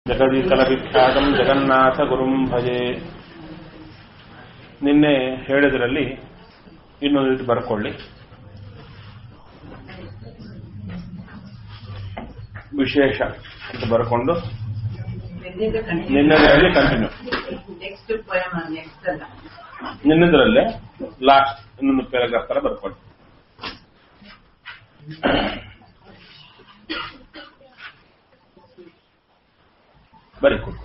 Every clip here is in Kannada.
ಜಗದೀಕಲವಿಖ್ಯಾತಂ ಜಗನ್ನಾಥ ಗುರುಂ ಭಜೆ ನಿನ್ನೆ ಹೇಳಿದ್ರಲ್ಲಿ ಇನ್ನೊಂದು ರೀತಿ ಬರ್ಕೊಳ್ಳಿ ವಿಶೇಷ ಅಂತ ಬರ್ಕೊಂಡು ನಿನ್ನೆದರಲ್ಲಿ ಕಂಟಿನ್ಯೂ ನೆಕ್ಸ್ಟ್ ಪೋಯಮ್ ನೆಕ್ಸ್ಟ್ ಅಲ್ಲ ನಿನ್ನೆದರಲ್ಲೇ ಲಾಸ್ಟ್ ಇನ್ನೊಂದು ಪ್ಯಾರಾಗ್ರಾಫ್ ತರ ಬರ್ಕೊಳ್ಳಿ ಬರೀ ಕೊಡಿ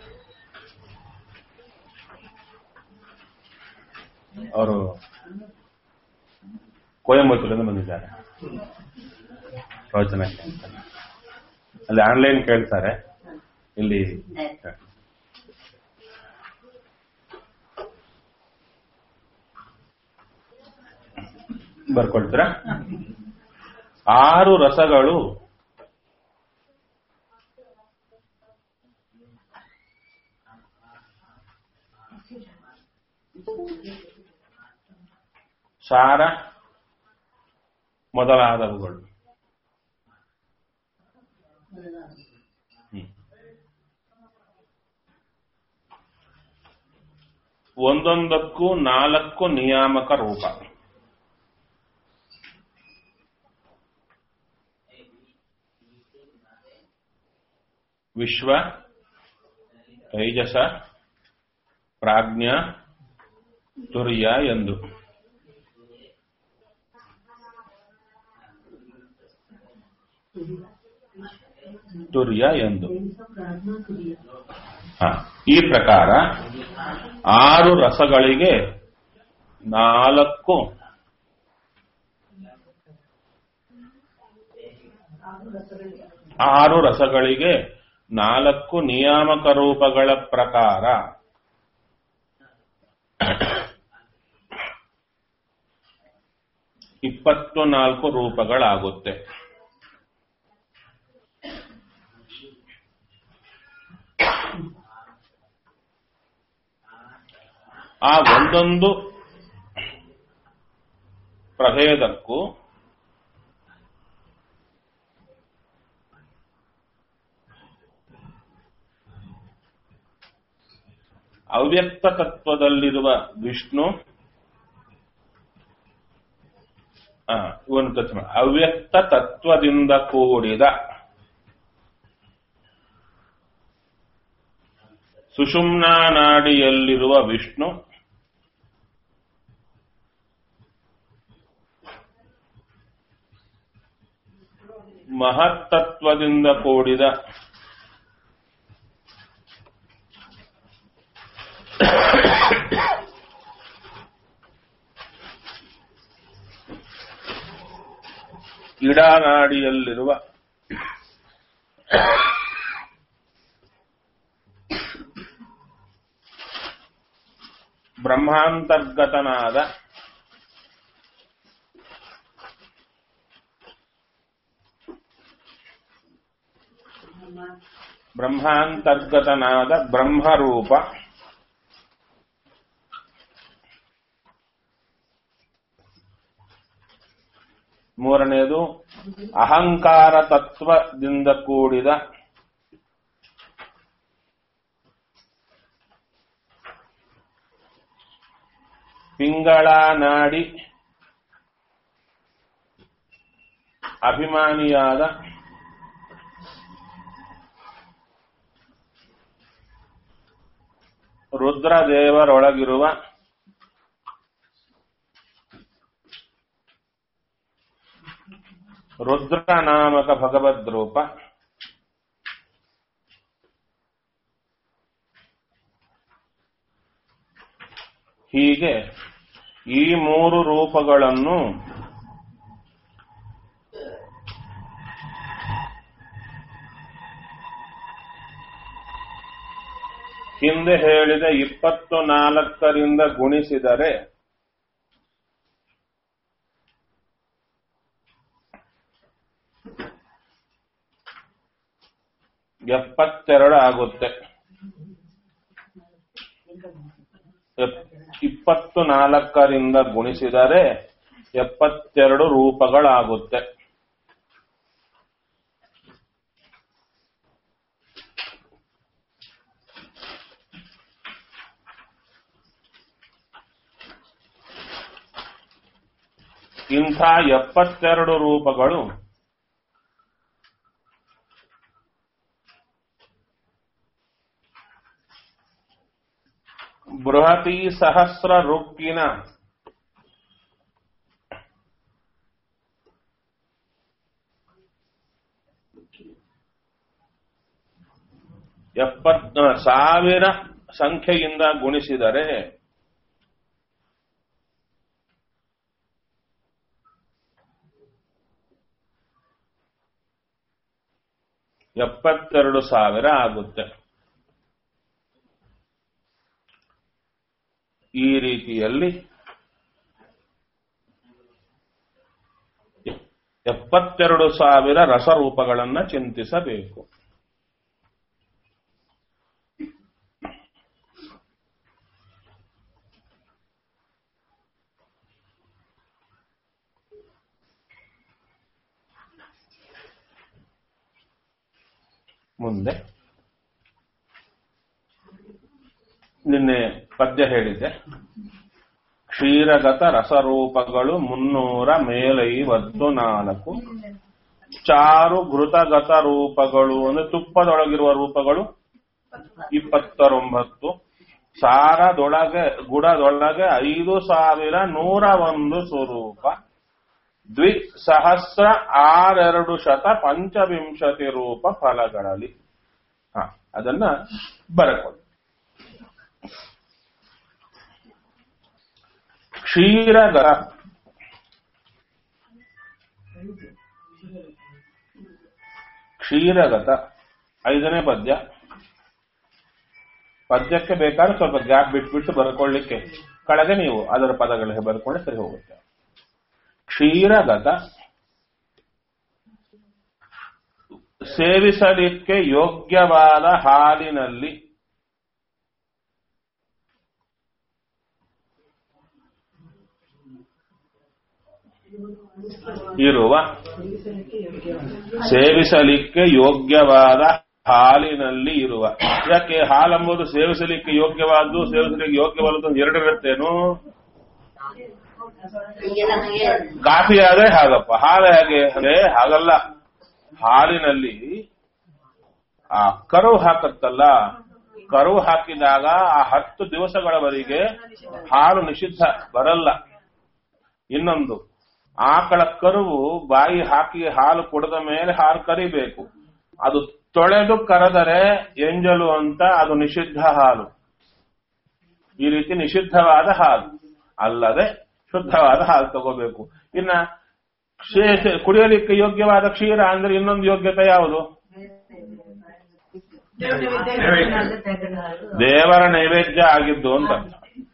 ಅವರು ಕೊಯಂಬತ್ತೂರಿಂದ ಬಂದಿದ್ದಾರೆ ಪ್ರವಚನಕ್ಕೆ ಅಂತ ಅಲ್ಲಿ ಆನ್ಲೈನ್ ಕೇಳ್ತಾರೆ ಇಲ್ಲಿ ಬರ್ಕೊಳ್ತೀರಾ ಆರು ರಸಗಳು ಸಾರ ಮೊದಲಾದವುಗಳು ಹ್ಮ್. ಒಂದೊಂದಕ್ಕೂ ನಾಲ್ಕು ನಿಯಾಮಕ ರೂಪ ವಿಶ್ವ ತೈಜಸ ಪ್ರಾಜ್ಞ ತುರ್ಯ ಎಂದು ತುರ್ಯ ಎಂದು ಹ, ಈ ಪ್ರಕಾರ ಆರು ರಸಗಳಿಗೆ ನಾಲ್ಕು ಆರು ರಸಗಳಿಗೆ ನಾಲ್ಕು ನಿಯಾಮಕ ರೂಪಗಳ ಪ್ರಕಾರ ಇಪ್ಪತ್ತು ನಾಲ್ಕು ರೂಪಗಳಾಗುತ್ತೆ ಆ ಒಂದೊಂದು ಪ್ರಭೇದಕ್ಕೂ ಅವ್ಯಕ್ತ ತತ್ವದಲ್ಲಿರುವ ವಿಷ್ಣು ಆ, ಇವನು ತತ್ವ ಅವ್ಯಕ್ತ ತತ್ವದಿಂದ ಕೂಡಿದ ಸುಷುಮ್ನಾ ನಾಡಿಯಲ್ಲಿರುವ ವಿಷ್ಣು ಮಹತ್ತತ್ವದಿಂದ ಕೂಡಿದ ಇಡಾನಾಡಿಯಲ್ಲಿರುವ ಬ್ರಹ್ಮಾಂತರ್ಗತನಾದ ಬ್ರಹ್ಮಾಂತರ್ಗತನಾದ ಬ್ರಹ್ಮರೂಪ ಮೂರನೆಯದು ಅಹಂಕಾರ ತತ್ವದಿಂದ ಕೂಡಿದ ಪಿಂಗಳ ನಾಡಿ ಅಭಿಮಾನಿಯಾದ ರುದ್ರದೇವರೊಳಗಿರುವ ರುದ್ರ ನಾಮಕ ಭಗವದ್ರೂಪ ಹೀಗೆ ಈ ಮೂರು ರೂಪಗಳನ್ನು ಹಿಂದೆ ಹೇಳಿದ ಇಪ್ಪತ್ತು ನಾಲ್ಕರಿಂದ ಗುಣಿಸಿದರೆ ಎಪ್ಪತ್ತೆರಡು ಆಗುತ್ತೆ ಎಪ್- ಇಪ್ಪತ್ತು ನಾಲ್ಕರಿಂದ ಗುಣಿಸಿದರೆ ಎಪ್ಪತ್ತೆರಡು ರೂಪಗಳಾಗುತ್ತೆ ಇಂಥ ಎಪ್ಪತ್ತೆರಡು ರೂಪಗಳು ಬೃಹತಿ ಸಹಸ್ರ ರುಕ್ಕಿನ ಎಪ್ಪತ್ ಸಾವಿರ ಸಂಖ್ಯೆಯಿಂದ ಗುಣಿಸಿದರೆ ಎಪ್ಪತ್ತೆರಡು ಸಾವಿರ ಆಗುತ್ತೆ ಈ ರೀತಿಯಲ್ಲಿ ಎಪ್ಪತ್ತೆರಡು ಸಾವಿರ ರಸರೂಪಗಳನ್ನ ಚಿಂತಿಸಬೇಕು ಮುಂದೆ ನಿನ್ನೆ ಪದ್ಯ ಹೇಳಿದ್ದೆ ಕ್ಷೀರಗತ ರಸರೂಪಗಳು ಮುನ್ನೂರ ಮೇಲೈವತ್ತು ನಾಲ್ಕು ಚಾರು ಘೃತಗತ ರೂಪಗಳು ಅಂದ್ರೆ ತುಪ್ಪದೊಳಗಿರುವ ರೂಪಗಳು ಇಪ್ಪತ್ತರೊಂಬತ್ತು ಸಾರದೊಳಗೆ ಗುಡದೊಳಗೆ ಐದು ಸಾವಿರ ನೂರ ಒಂದು ಸ್ವರೂಪ ದ್ವಿ ಸಹಸ್ರ ಆರೆರಡು ಶತ ಪಂಚವಿಂಶತಿ ರೂಪ ಫಲಗಳಲ್ಲಿ ಹ ಅದನ್ನ ಬರಕೊಳ್ಳಿ ಕ್ಷೀರಗರ ಕ್ಷೀರಗತ ಐದನೇ ಪದ್ಯ ಪದ್ಯಕ್ಕೆ ಬೇಕಾದ್ರೆ ಸ್ವಲ್ಪ ಗ್ಯಾಪ್ ಬಿಟ್ಬಿಟ್ಟು ಬರ್ಕೊಳ್ಳಿಕ್ಕೆ ಕೆಳಗೆ ನೀವು ಅದರ ಪದಗಳಿಗೆ ಬರ್ಕೊಂಡ್ರೆ ಸರಿ ಹೋಗುತ್ತೆ ಕ್ಷೀರಗತ ಸೇವಿಸಲಿಕ್ಕೆ ಯೋಗ್ಯವಾದ ಹಾಲಿನಲ್ಲಿ ಇರುವ ಸೇವಿಸಲಿಕ್ಕೆ ಯೋಗ್ಯವಾದ ಹಾಲಿನಲ್ಲಿ ಇರುವ ಯಾಕೆ ಹಾಲೆಂಬುದು ಸೇವಿಸಲಿಕ್ಕೆ ಯೋಗ್ಯವಾದ್ದು ಸೇವಿಸಲಿಕ್ಕೆ ಯೋಗ್ಯವಲ್ಲದ್ದು ಎರಡಿರುತ್ತೇನು ಕಾಫಿ ಆದ್ರೆ ಹಾಗಪ್ಪ ಹಾಲು ಹೇಗೆ ಅಂದ್ರೆ ಹಾಗಲ್ಲ ಹಾಲಿನಲ್ಲಿ ಆ ಕರು ಹಾಕತ್ತಲ್ಲ ಕರು ಹಾಕಿದಾಗ ಆ ಹತ್ತು ದಿವಸಗಳವರೆಗೆ ಹಾಲು ನಿಷಿದ್ಧ ಬರಲ್ಲ ಇನ್ನೊಂದು ಆಕಳ ಕರುವು ಬಾಯಿ ಹಾಕಿ ಹಾಲು ಕುಡದ ಮೇಲೆ ಹಾಲು ಕರಿಬೇಕು ಅದು ತೊಳೆದು ಕರೆದರೆ ಎಂಜಲು ಅಂತ ಅದು ನಿಷಿದ್ಧ ಹಾಲು ಈ ರೀತಿ ನಿಷಿದ್ಧವಾದ ಹಾಲು ಅಲ್ಲದೆ ಶುದ್ಧವಾದ ಹಾಲು ತಗೋಬೇಕು ಇನ್ನ ಶೇ- ಕುಡಿಯಲಿಕ್ಕೆ ಯೋಗ್ಯವಾದ ಕ್ಷೀರ ಅಂದ್ರೆ ಇನ್ನೊಂದು ಯೋಗ್ಯತೆ ಯಾವುದು ದೇವರ ನೈವೇದ್ಯ ಆಗಿದ್ದು ಅಂತ ಅರ್ಥ.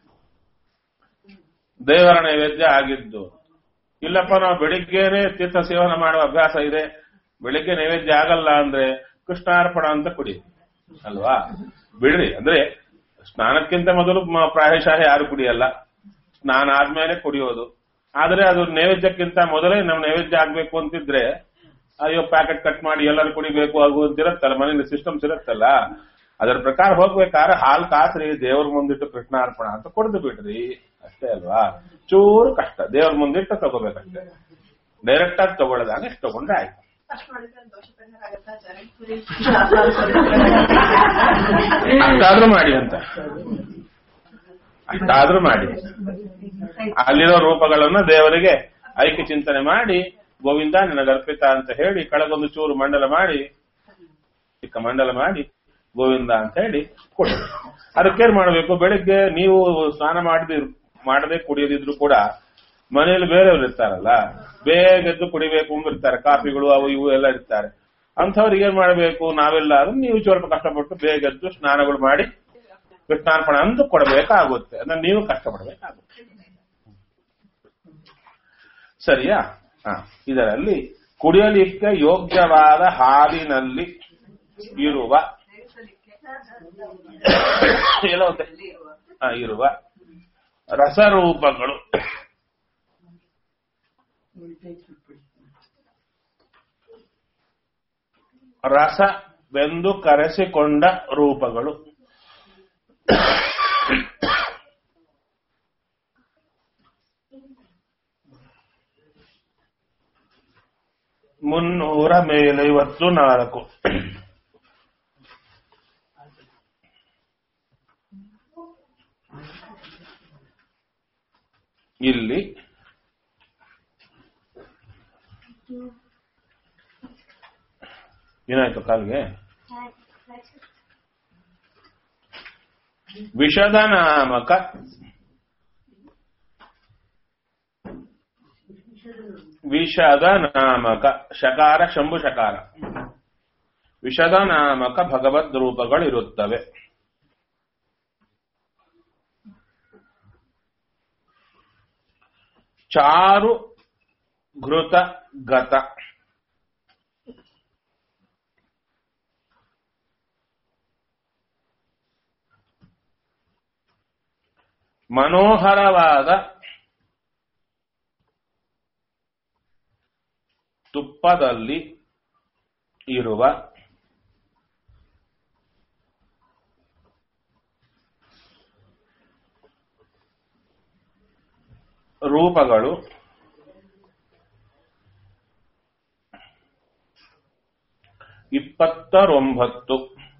ದೇವರ ನೈವೇದ್ಯ ಆಗಿದ್ದು ಇಲ್ಲಪ್ಪ ನಾವು ಬೆಳಿಗ್ಗೆನೆ ತೀರ್ಥ ಸೇವನೆ ಮಾಡುವ ಅಭ್ಯಾಸ ಇದೆ ಬೆಳಿಗ್ಗೆ ನೈವೇದ್ಯ ಆಗಲ್ಲ ಅಂದ್ರೆ ಕೃಷ್ಣಾರ್ಪಣ ಅಂತ ಕುಡಿ ಅಲ್ವಾ ಬಿಡ್ರಿ ಅಂದ್ರೆ ಸ್ನಾನಕ್ಕಿಂತ ಮೊದಲು ಮ- ಪ್ರಾಯಶಃ ಯಾರು ಕುಡಿಯಲ್ಲ ಸ್ನಾನ ಆದ್ಮೇಲೆ ಕುಡಿಯೋದು ಆದ್ರೆ ಅದು ನೈವೇದ್ಯಕ್ಕಿಂತ ಮೊದಲೇ ನಮ್ ನೈವೇದ್ಯ ಆಗ್ಬೇಕು ಅಂತಿದ್ರೆ ಅಯ್ಯೋ ಪ್ಯಾಕೆಟ್ ಕಟ್ ಮಾಡಿ ಎಲ್ಲರೂ ಕುಡಿಬೇಕು ಆಗು ಅಂತಿರತ್ತಲ್ಲ ಮನೇಲಿ ಸಿಸ್ಟಮ್ಸ್ ಇರತ್ತಲ್ಲ ಅದರ ಪ್ರಕಾರ ಹೋಗ್ಬೇಕಾದ್ರೆ ಹಾಲ್ ಕಾಸ್ರಿ ದೇವ್ರ ಮುಂದಿಟ್ಟು ಕೃಷ್ಣಾರ್ಪಣ ಅಂತ ಕೊಡ್ದು ಬಿಡ್ರಿ ಅಷ್ಟೇ ಅಲ್ವಾ ಚೂರು ಕಷ್ಟ ದೇವ್ರ ಮುಂದಿಟ್ಟು ತಗೋಬೇಕಷ್ಟೇ ಡೈರೆಕ್ಟ್ ಆಗಿ ತಗೊಳ್ಳೋದಾಗ ಎಷ್ಟು ತಗೊಂಡ್ರೆ ಆಯ್ತು ಅಷ್ಟಾದ್ರೂ ಮಾಡಿ ಅಂತ ಅಷ್ಟಾದ್ರೂ ಮಾಡಿ ಅಲ್ಲಿರೋ ರೂಪಗಳನ್ನ ದೇವರಿಗೆ ಐಕ್ಯ ಚಿಂತನೆ ಮಾಡಿ ಗೋವಿಂದ ನಿನಗರ್ಪಿತ ಅಂತ ಹೇಳಿ ಕೆಳಗೊಂದು ಚೂರು ಮಂಡಲ ಮಾಡಿ ಚಿಕ್ಕ ಮಂಡಲ ಮಾಡಿ ಗೋವಿಂದ ಅಂತ ಹೇಳಿ ಕೊಡಿ ಅದಕ್ಕೇನ್ ಮಾಡಬೇಕು ಬೆಳಿಗ್ಗೆ ನೀವು ಸ್ನಾನ ಮಾಡದಿ ಮಾಡದೆ ಕುಡಿಯದಿದ್ರು ಕೂಡ ಮನೆಯಲ್ಲಿ ಬೇರೆಯವರು ಇರ್ತಾರಲ್ಲ ಬೇಗ ಎದ್ದು ಕುಡಿಬೇಕು ಅಂದಿರ್ತಾರೆ ಕಾಫಿಗಳು ಅವು ಇವು ಎಲ್ಲ ಇರ್ತಾರೆ ಅಂಥವ್ರಿಗೆ ಏನ್ ಮಾಡಬೇಕು ನಾವೆಲ್ಲರೂ ನೀವು ಸ್ವಲ್ಪ ಕಷ್ಟಪಟ್ಟು ಬೇಗ ಎದ್ದು ಸ್ನಾನಗಳು ಮಾಡಿ ಕೃಷ್ಣಾರ್ಪಣ ಅಂದು ಕೊಡಬೇಕಾಗುತ್ತೆ ಅಂದ್ರೆ ನೀವು ಕಷ್ಟಪಡಬೇಕಾಗುತ್ತೆ ಸರಿಯಾ ಹ ಇದರಲ್ಲಿ ಕುಡಿಯಲಿಕ್ಕೆ ಯೋಗ್ಯವಾದ ಹಾಲಿನಲ್ಲಿ ಇರುವ ಎಲ್ಲ ಒಂದೇ. ಹ, ಇರುವ ರಸರೂಪಗಳು ರಸ ಬೆಂದು ಕರೆಸಿಕೊಂಡ ರೂಪಗಳು ಮುನ್ನೂರ ಮೇಲೈವತ್ತು ನಾಲ್ಕು ಇಲ್ಲಿ ಏನಾಯ್ತು ಕಾಲ್ಗೆ ವಿಷದ ನಾಮಕ ವಿಷದ ನಾಮಕ ಶಕಾರ ಶಂಭು ಶಕಾರ ವಿಷದ ನಾಮಕ ಭಗವದ್ ರೂಪಗಳಿರುತ್ತವೆ ಚಾರು ಘೃತ ಗತ ಮನೋಹರವಾದ ತುಪ್ಪದಲ್ಲಿ ಇರುವ ರೂಪಗಳು ಇಪ್ಪತ್ತರೊಂಬತ್ತು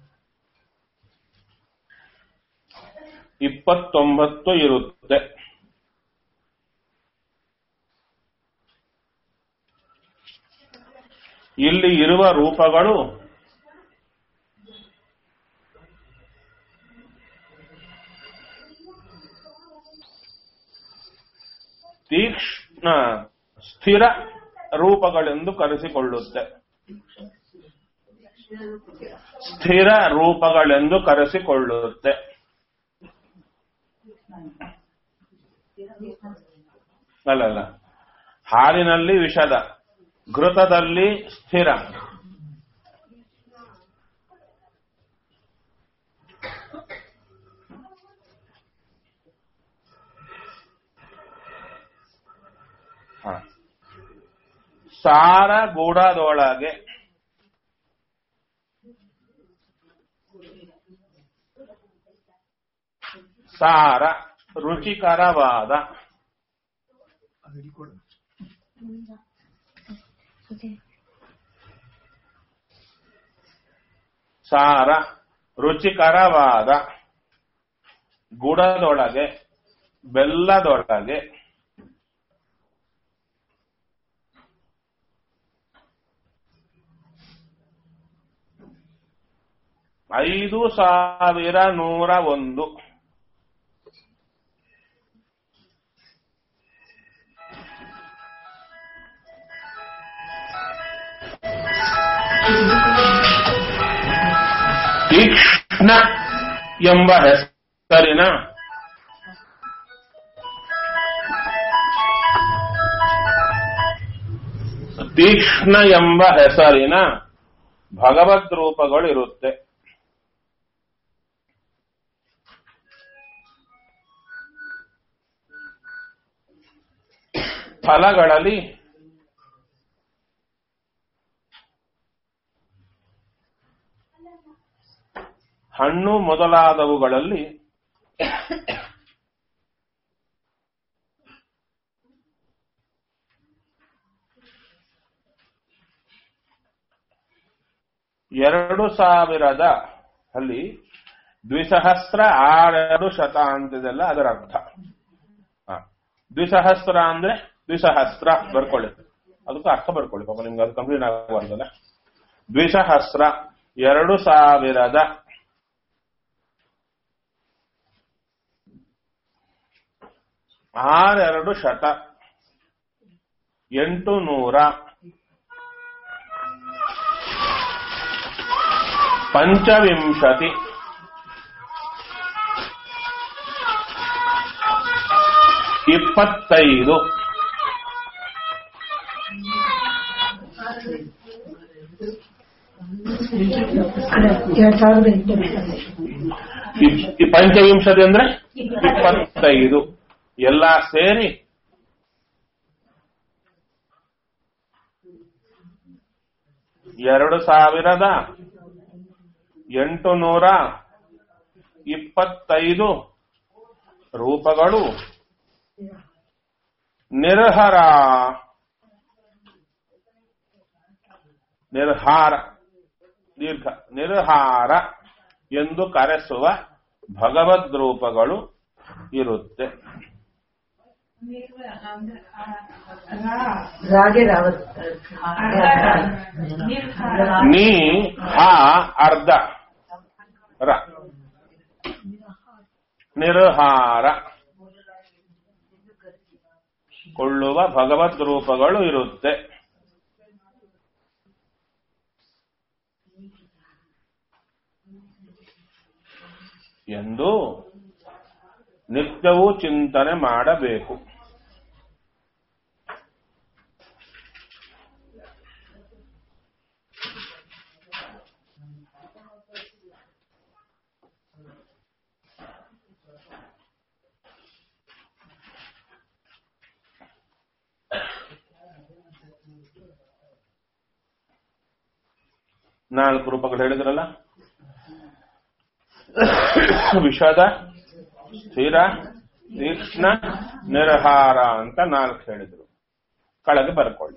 ಇಪ್ಪತ್ತೊಂಬತ್ತು ಇರುತ್ತೆ ಇಲ್ಲಿ ಇರುವ ರೂಪಗಳು ತೀಕ್ಷ್ಣ ಸ್ಥಿರ ರೂಪಗಳೆಂದು ಕರೆಸಿಕೊಳ್ಳುತ್ತೆ ಸ್ಥಿರ ರೂಪಗಳೆಂದು ಕರೆಸಿಕೊಳ್ಳುತ್ತೆ ಅಲ್ಲಲ್ಲ ಹಾಲಿನಲ್ಲಿ ವಿಷದ ಘೃತದಲ್ಲಿ ಸ್ಥಿರ ಹ. ಸಾರ ಗೂಡದೊಳಗೆ ಸಾರ ರುಚಿಕರವಾದ ಸಾರ ರುಚಿಕರವಾದ ಗುಡದೊಳಗೆ ಬೆಲ್ಲದೊಳಗೆ ಐದು ಸಾವಿರ ನೂರ ಒಂದು ತೀಕ್ಷ್ಣ ಎಂಬ ಹೆಸರಿನ ತೀಕ್ಷ್ಣ ಎಂಬ ಹೆಸರಿನ ಭಗವದ್ ರೂಪಗಳಿರುತ್ತೆ ಫಲಗಳಲ್ಲಿ ಹಣ್ಣು ಮೊದಲಾದವುಗಳಲ್ಲಿ ಎರಡು ಸಾವಿರದ ಅಲ್ಲಿ ದ್ವಿಸಹಸ್ರ ಆರೆರಡು ಶತ ಅಂತಿದೆಲ್ಲ ಅದರ ಅರ್ಥ ಹ. ದ್ವಿಸಹಸ್ರ ಅಂದ್ರೆ ದ್ವಿಸಹಸ್ರ ಬರ್ಕೊಳ್ಳಿ ಅದಕ್ಕೂ ಅರ್ಥ ಬರ್ಕೊಳ್ಳಿ ಪಾಪ ನಿಮ್ಗೆ ಅದು ಕಂಪ್ಲೀಟ್ ಆಗಬಾರ್ದಲ್ಲ ದ್ವಿಸಹಸ್ರ ಎರಡು ಸಾವಿರದ ಆರೆರಡು ಶತ ಎಂಟು ನೂರ ಪಂಚವಿಂಶತಿ ಇಪ್ಪತ್ತೈದು ಎರಡ್ ಸಾವಿರದ ಎಂಟು ಇಪ್- ಈ ಪಂಚವಿಂಶತಿ ಅಂದ್ರೆ ಇಪ್ಪತ್ತೈದು ಎಲ್ಲ ಸೇರಿ ಎರಡು ಸಾವಿರದ ಎಂಟು ನೂರ ಇಪ್ಪತ್ತೈದು ರೂಪಗಳು ನಿರ್ಹರ ನಿರ್ಹಾರ ದೀರ್ಘ ನಿರ್ಹಾರ ಎಂದು ಕರೆಸುವ ಭಗವದ್ ರೂಪಗಳು ಇರುತ್ತೆ ರಾಗೆ ರಾವತ್ ನೀ ಹಾ ಅರ್ಧ ರ ನಿರ್ಹಾರ ಕೊಳ್ಳುವ ಭಗವದ್ ರೂಪಗಳು ಇರುತ್ತೆ ಎಂದು ನಿತ್ಯವೂ ಚಿಂತನೆ ಮಾಡಬೇಕು ನಾಲ್ಕು ರೂಪಗಳು ಹೇಳಿದ್ರಲ್ಲ ವಿಷದ ಸ್ಥಿರ ತೀಕ್ಷ್ಣ ನಿರ್ಹಾರ ಅಂತ ನಾಲ್ಕು ಹೇಳಿದ್ರು ಕೆಳಗೆ ಬರ್ಕೊಳ್ಳಿ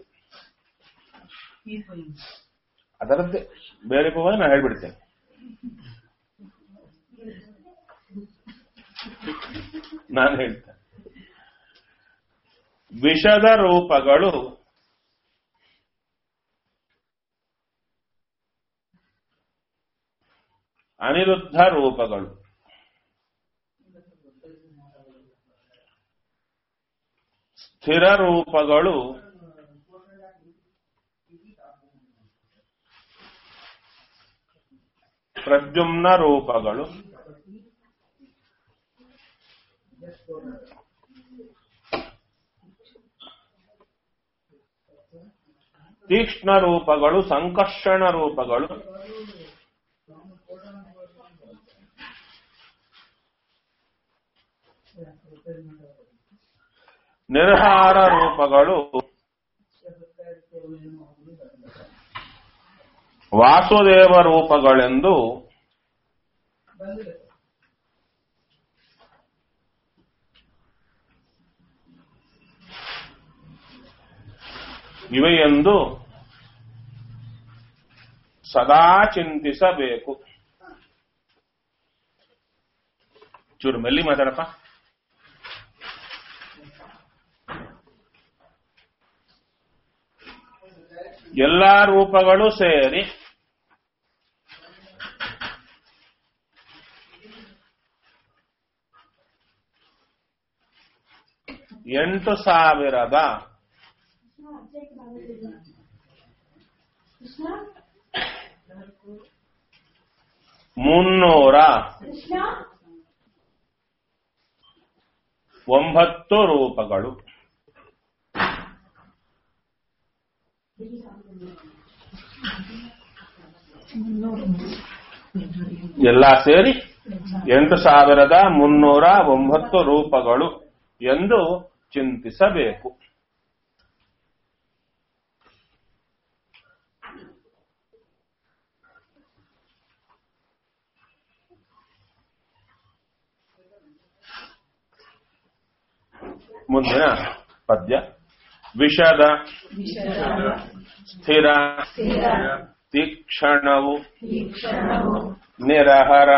ಅದರದ್ದೇ ಬೇರೆ ಹೋಗುವಾಗ ನಾನು ಹೇಳ್ಬಿಡ್ತೇನೆ ನಾನು ಹೇಳ್ತೇನೆ ವಿಷದ ರೂಪಗಳು ಅನಿರುದ್ಧ ರೂಪಗಳು ಸ್ಥಿರ ರೂಪಗಳು ಪ್ರದ್ಯುಮ್ನ ರೂಪಗಳು ತೀಕ್ಷ್ಣ ರೂಪಗಳು ಸಂಕರ್ಷಣ ರೂಪಗಳು ನಿರ್ಹಾರ ರೂಪಗಳು ವಾಸುದೇವ ರೂಪಗಳೆಂದು ಇವೆ ಎಂದು ಸದಾ ಚಿಂತಿಸಬೇಕು ಚೂರು ಮೆಲ್ಲಿ ಮಾತಾಡಪ್ಪ ಎಲ್ಲಾ ರೂಪಗಳು ಸೇರಿ ಎಂಟು ಸಾವಿರದ ಮುನ್ನೂರ ಒಂಬತ್ತು ರೂಪಗಳು ಎಲ್ಲ ಸೇರಿ ಎಂಟು ಸಾವಿರದ ಮುನ್ನೂರ ಒಂಬತ್ತು ರೂಪಗಳು ಎಂದು ಚಿಂತಿಸಬೇಕು ಮುಂದಿನ ಪದ್ಯ ವಿಷದ ಸ್ಥಿರ ತೀಕ್ಷಣವು ನಿರಹರ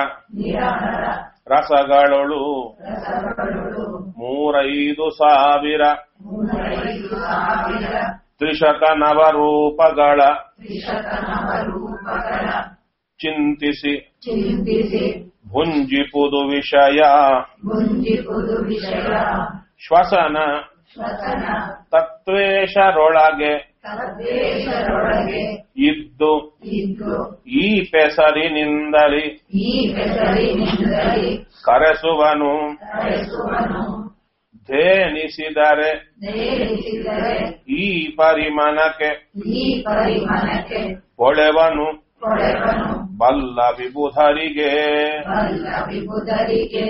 ರಸಗಳೊಳು ಮೂರೈದು ಸಾವಿರ ತ್ರಿಶತ ನವರೂಪಗಳ ಚಿಂತಿಸಿ ಚಿಂತಿಸಿ ಭುಂಜಿಪುದು ವಿಷಯ ಮುಂಜಿಪುದು ವಿಷಯ ಶ್ವಸನ ಶ್ವಸನ ತತ್ವೇಶರೊಳಗೆ ತದ್ವೇಷರೊಳಗೆ ಇದ್ದು ಇದ್ದು ಈ ಪೆಸರಿನಿಂದಲಿ ಈ ಹೆಸರಿನಿಂದಲೇ ಕರೆಸುವನು ಕರೆಸುವನು ಧೇನಿಸಿದರೆ ನೇರಿಸಿದರೆ ಈ ಪರಿಮನಕ್ಕೆ ಈ ಪರಿಮಾಣಕ್ಕೆ ಹೊಳೆವನು ಕೊಳೆವನು ಬಲ್ಲ ವಿಬುಧರಿಗೆ ಬಲ್ಲ ವಿಬುಧರಿಗೆ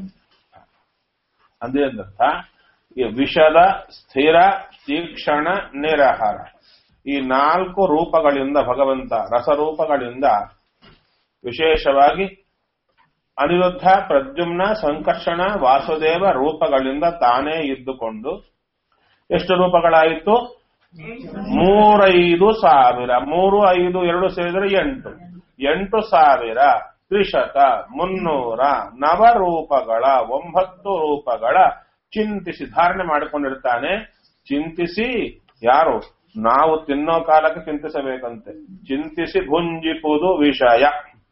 ಅಂದ್ರೆ ಏನರ್ಥ ಈ ವಿಷದ ಸ್ಥಿರ ತೀಕ್ಷಣ ನಿರಹರ ಈ ನಾಲ್ಕು ರೂಪಗಳಿಂದ ಭಗವಂತ ರಸರೂಪಗಳಿಂದ ವಿಶೇಷವಾಗಿ ಅನಿರುದ್ಧ ಪ್ರದ್ಯುಮ್ನ ಸಂಕರ್ಷಣ ವಾಸುದೇವ ರೂಪಗಳಿಂದ ತಾನೇ ಇದ್ದುಕೊಂಡು ಎಷ್ಟು ರೂಪಗಳಾಯಿತು ಮೂರೈದು ಸಾವಿರ ಮೂರು ಐದು ಎರಡು ಸೇರಿದ್ರೆ ಎಂಟು ಎಂಟು ಸಾವಿರ ತ್ರಿಶತ ಮುನ್ನೂರ ನವರೂಪಗಳ ಒಂಬತ್ತು ರೂಪಗಳ ಚಿಂತಿಸಿ ಧಾರಣೆ ಮಾಡಿಕೊಂಡಿರ್ತಾನೆ ಚಿಂತಿಸಿ ಯಾರು ನಾವು ತಿನ್ನೋ ಕಾಲಕ್ಕೆ ಚಿಂತಿಸಬೇಕಂತೆ ಚಿಂತಿಸಿ ಭುಂಜಿಪುದು ವಿಷಯ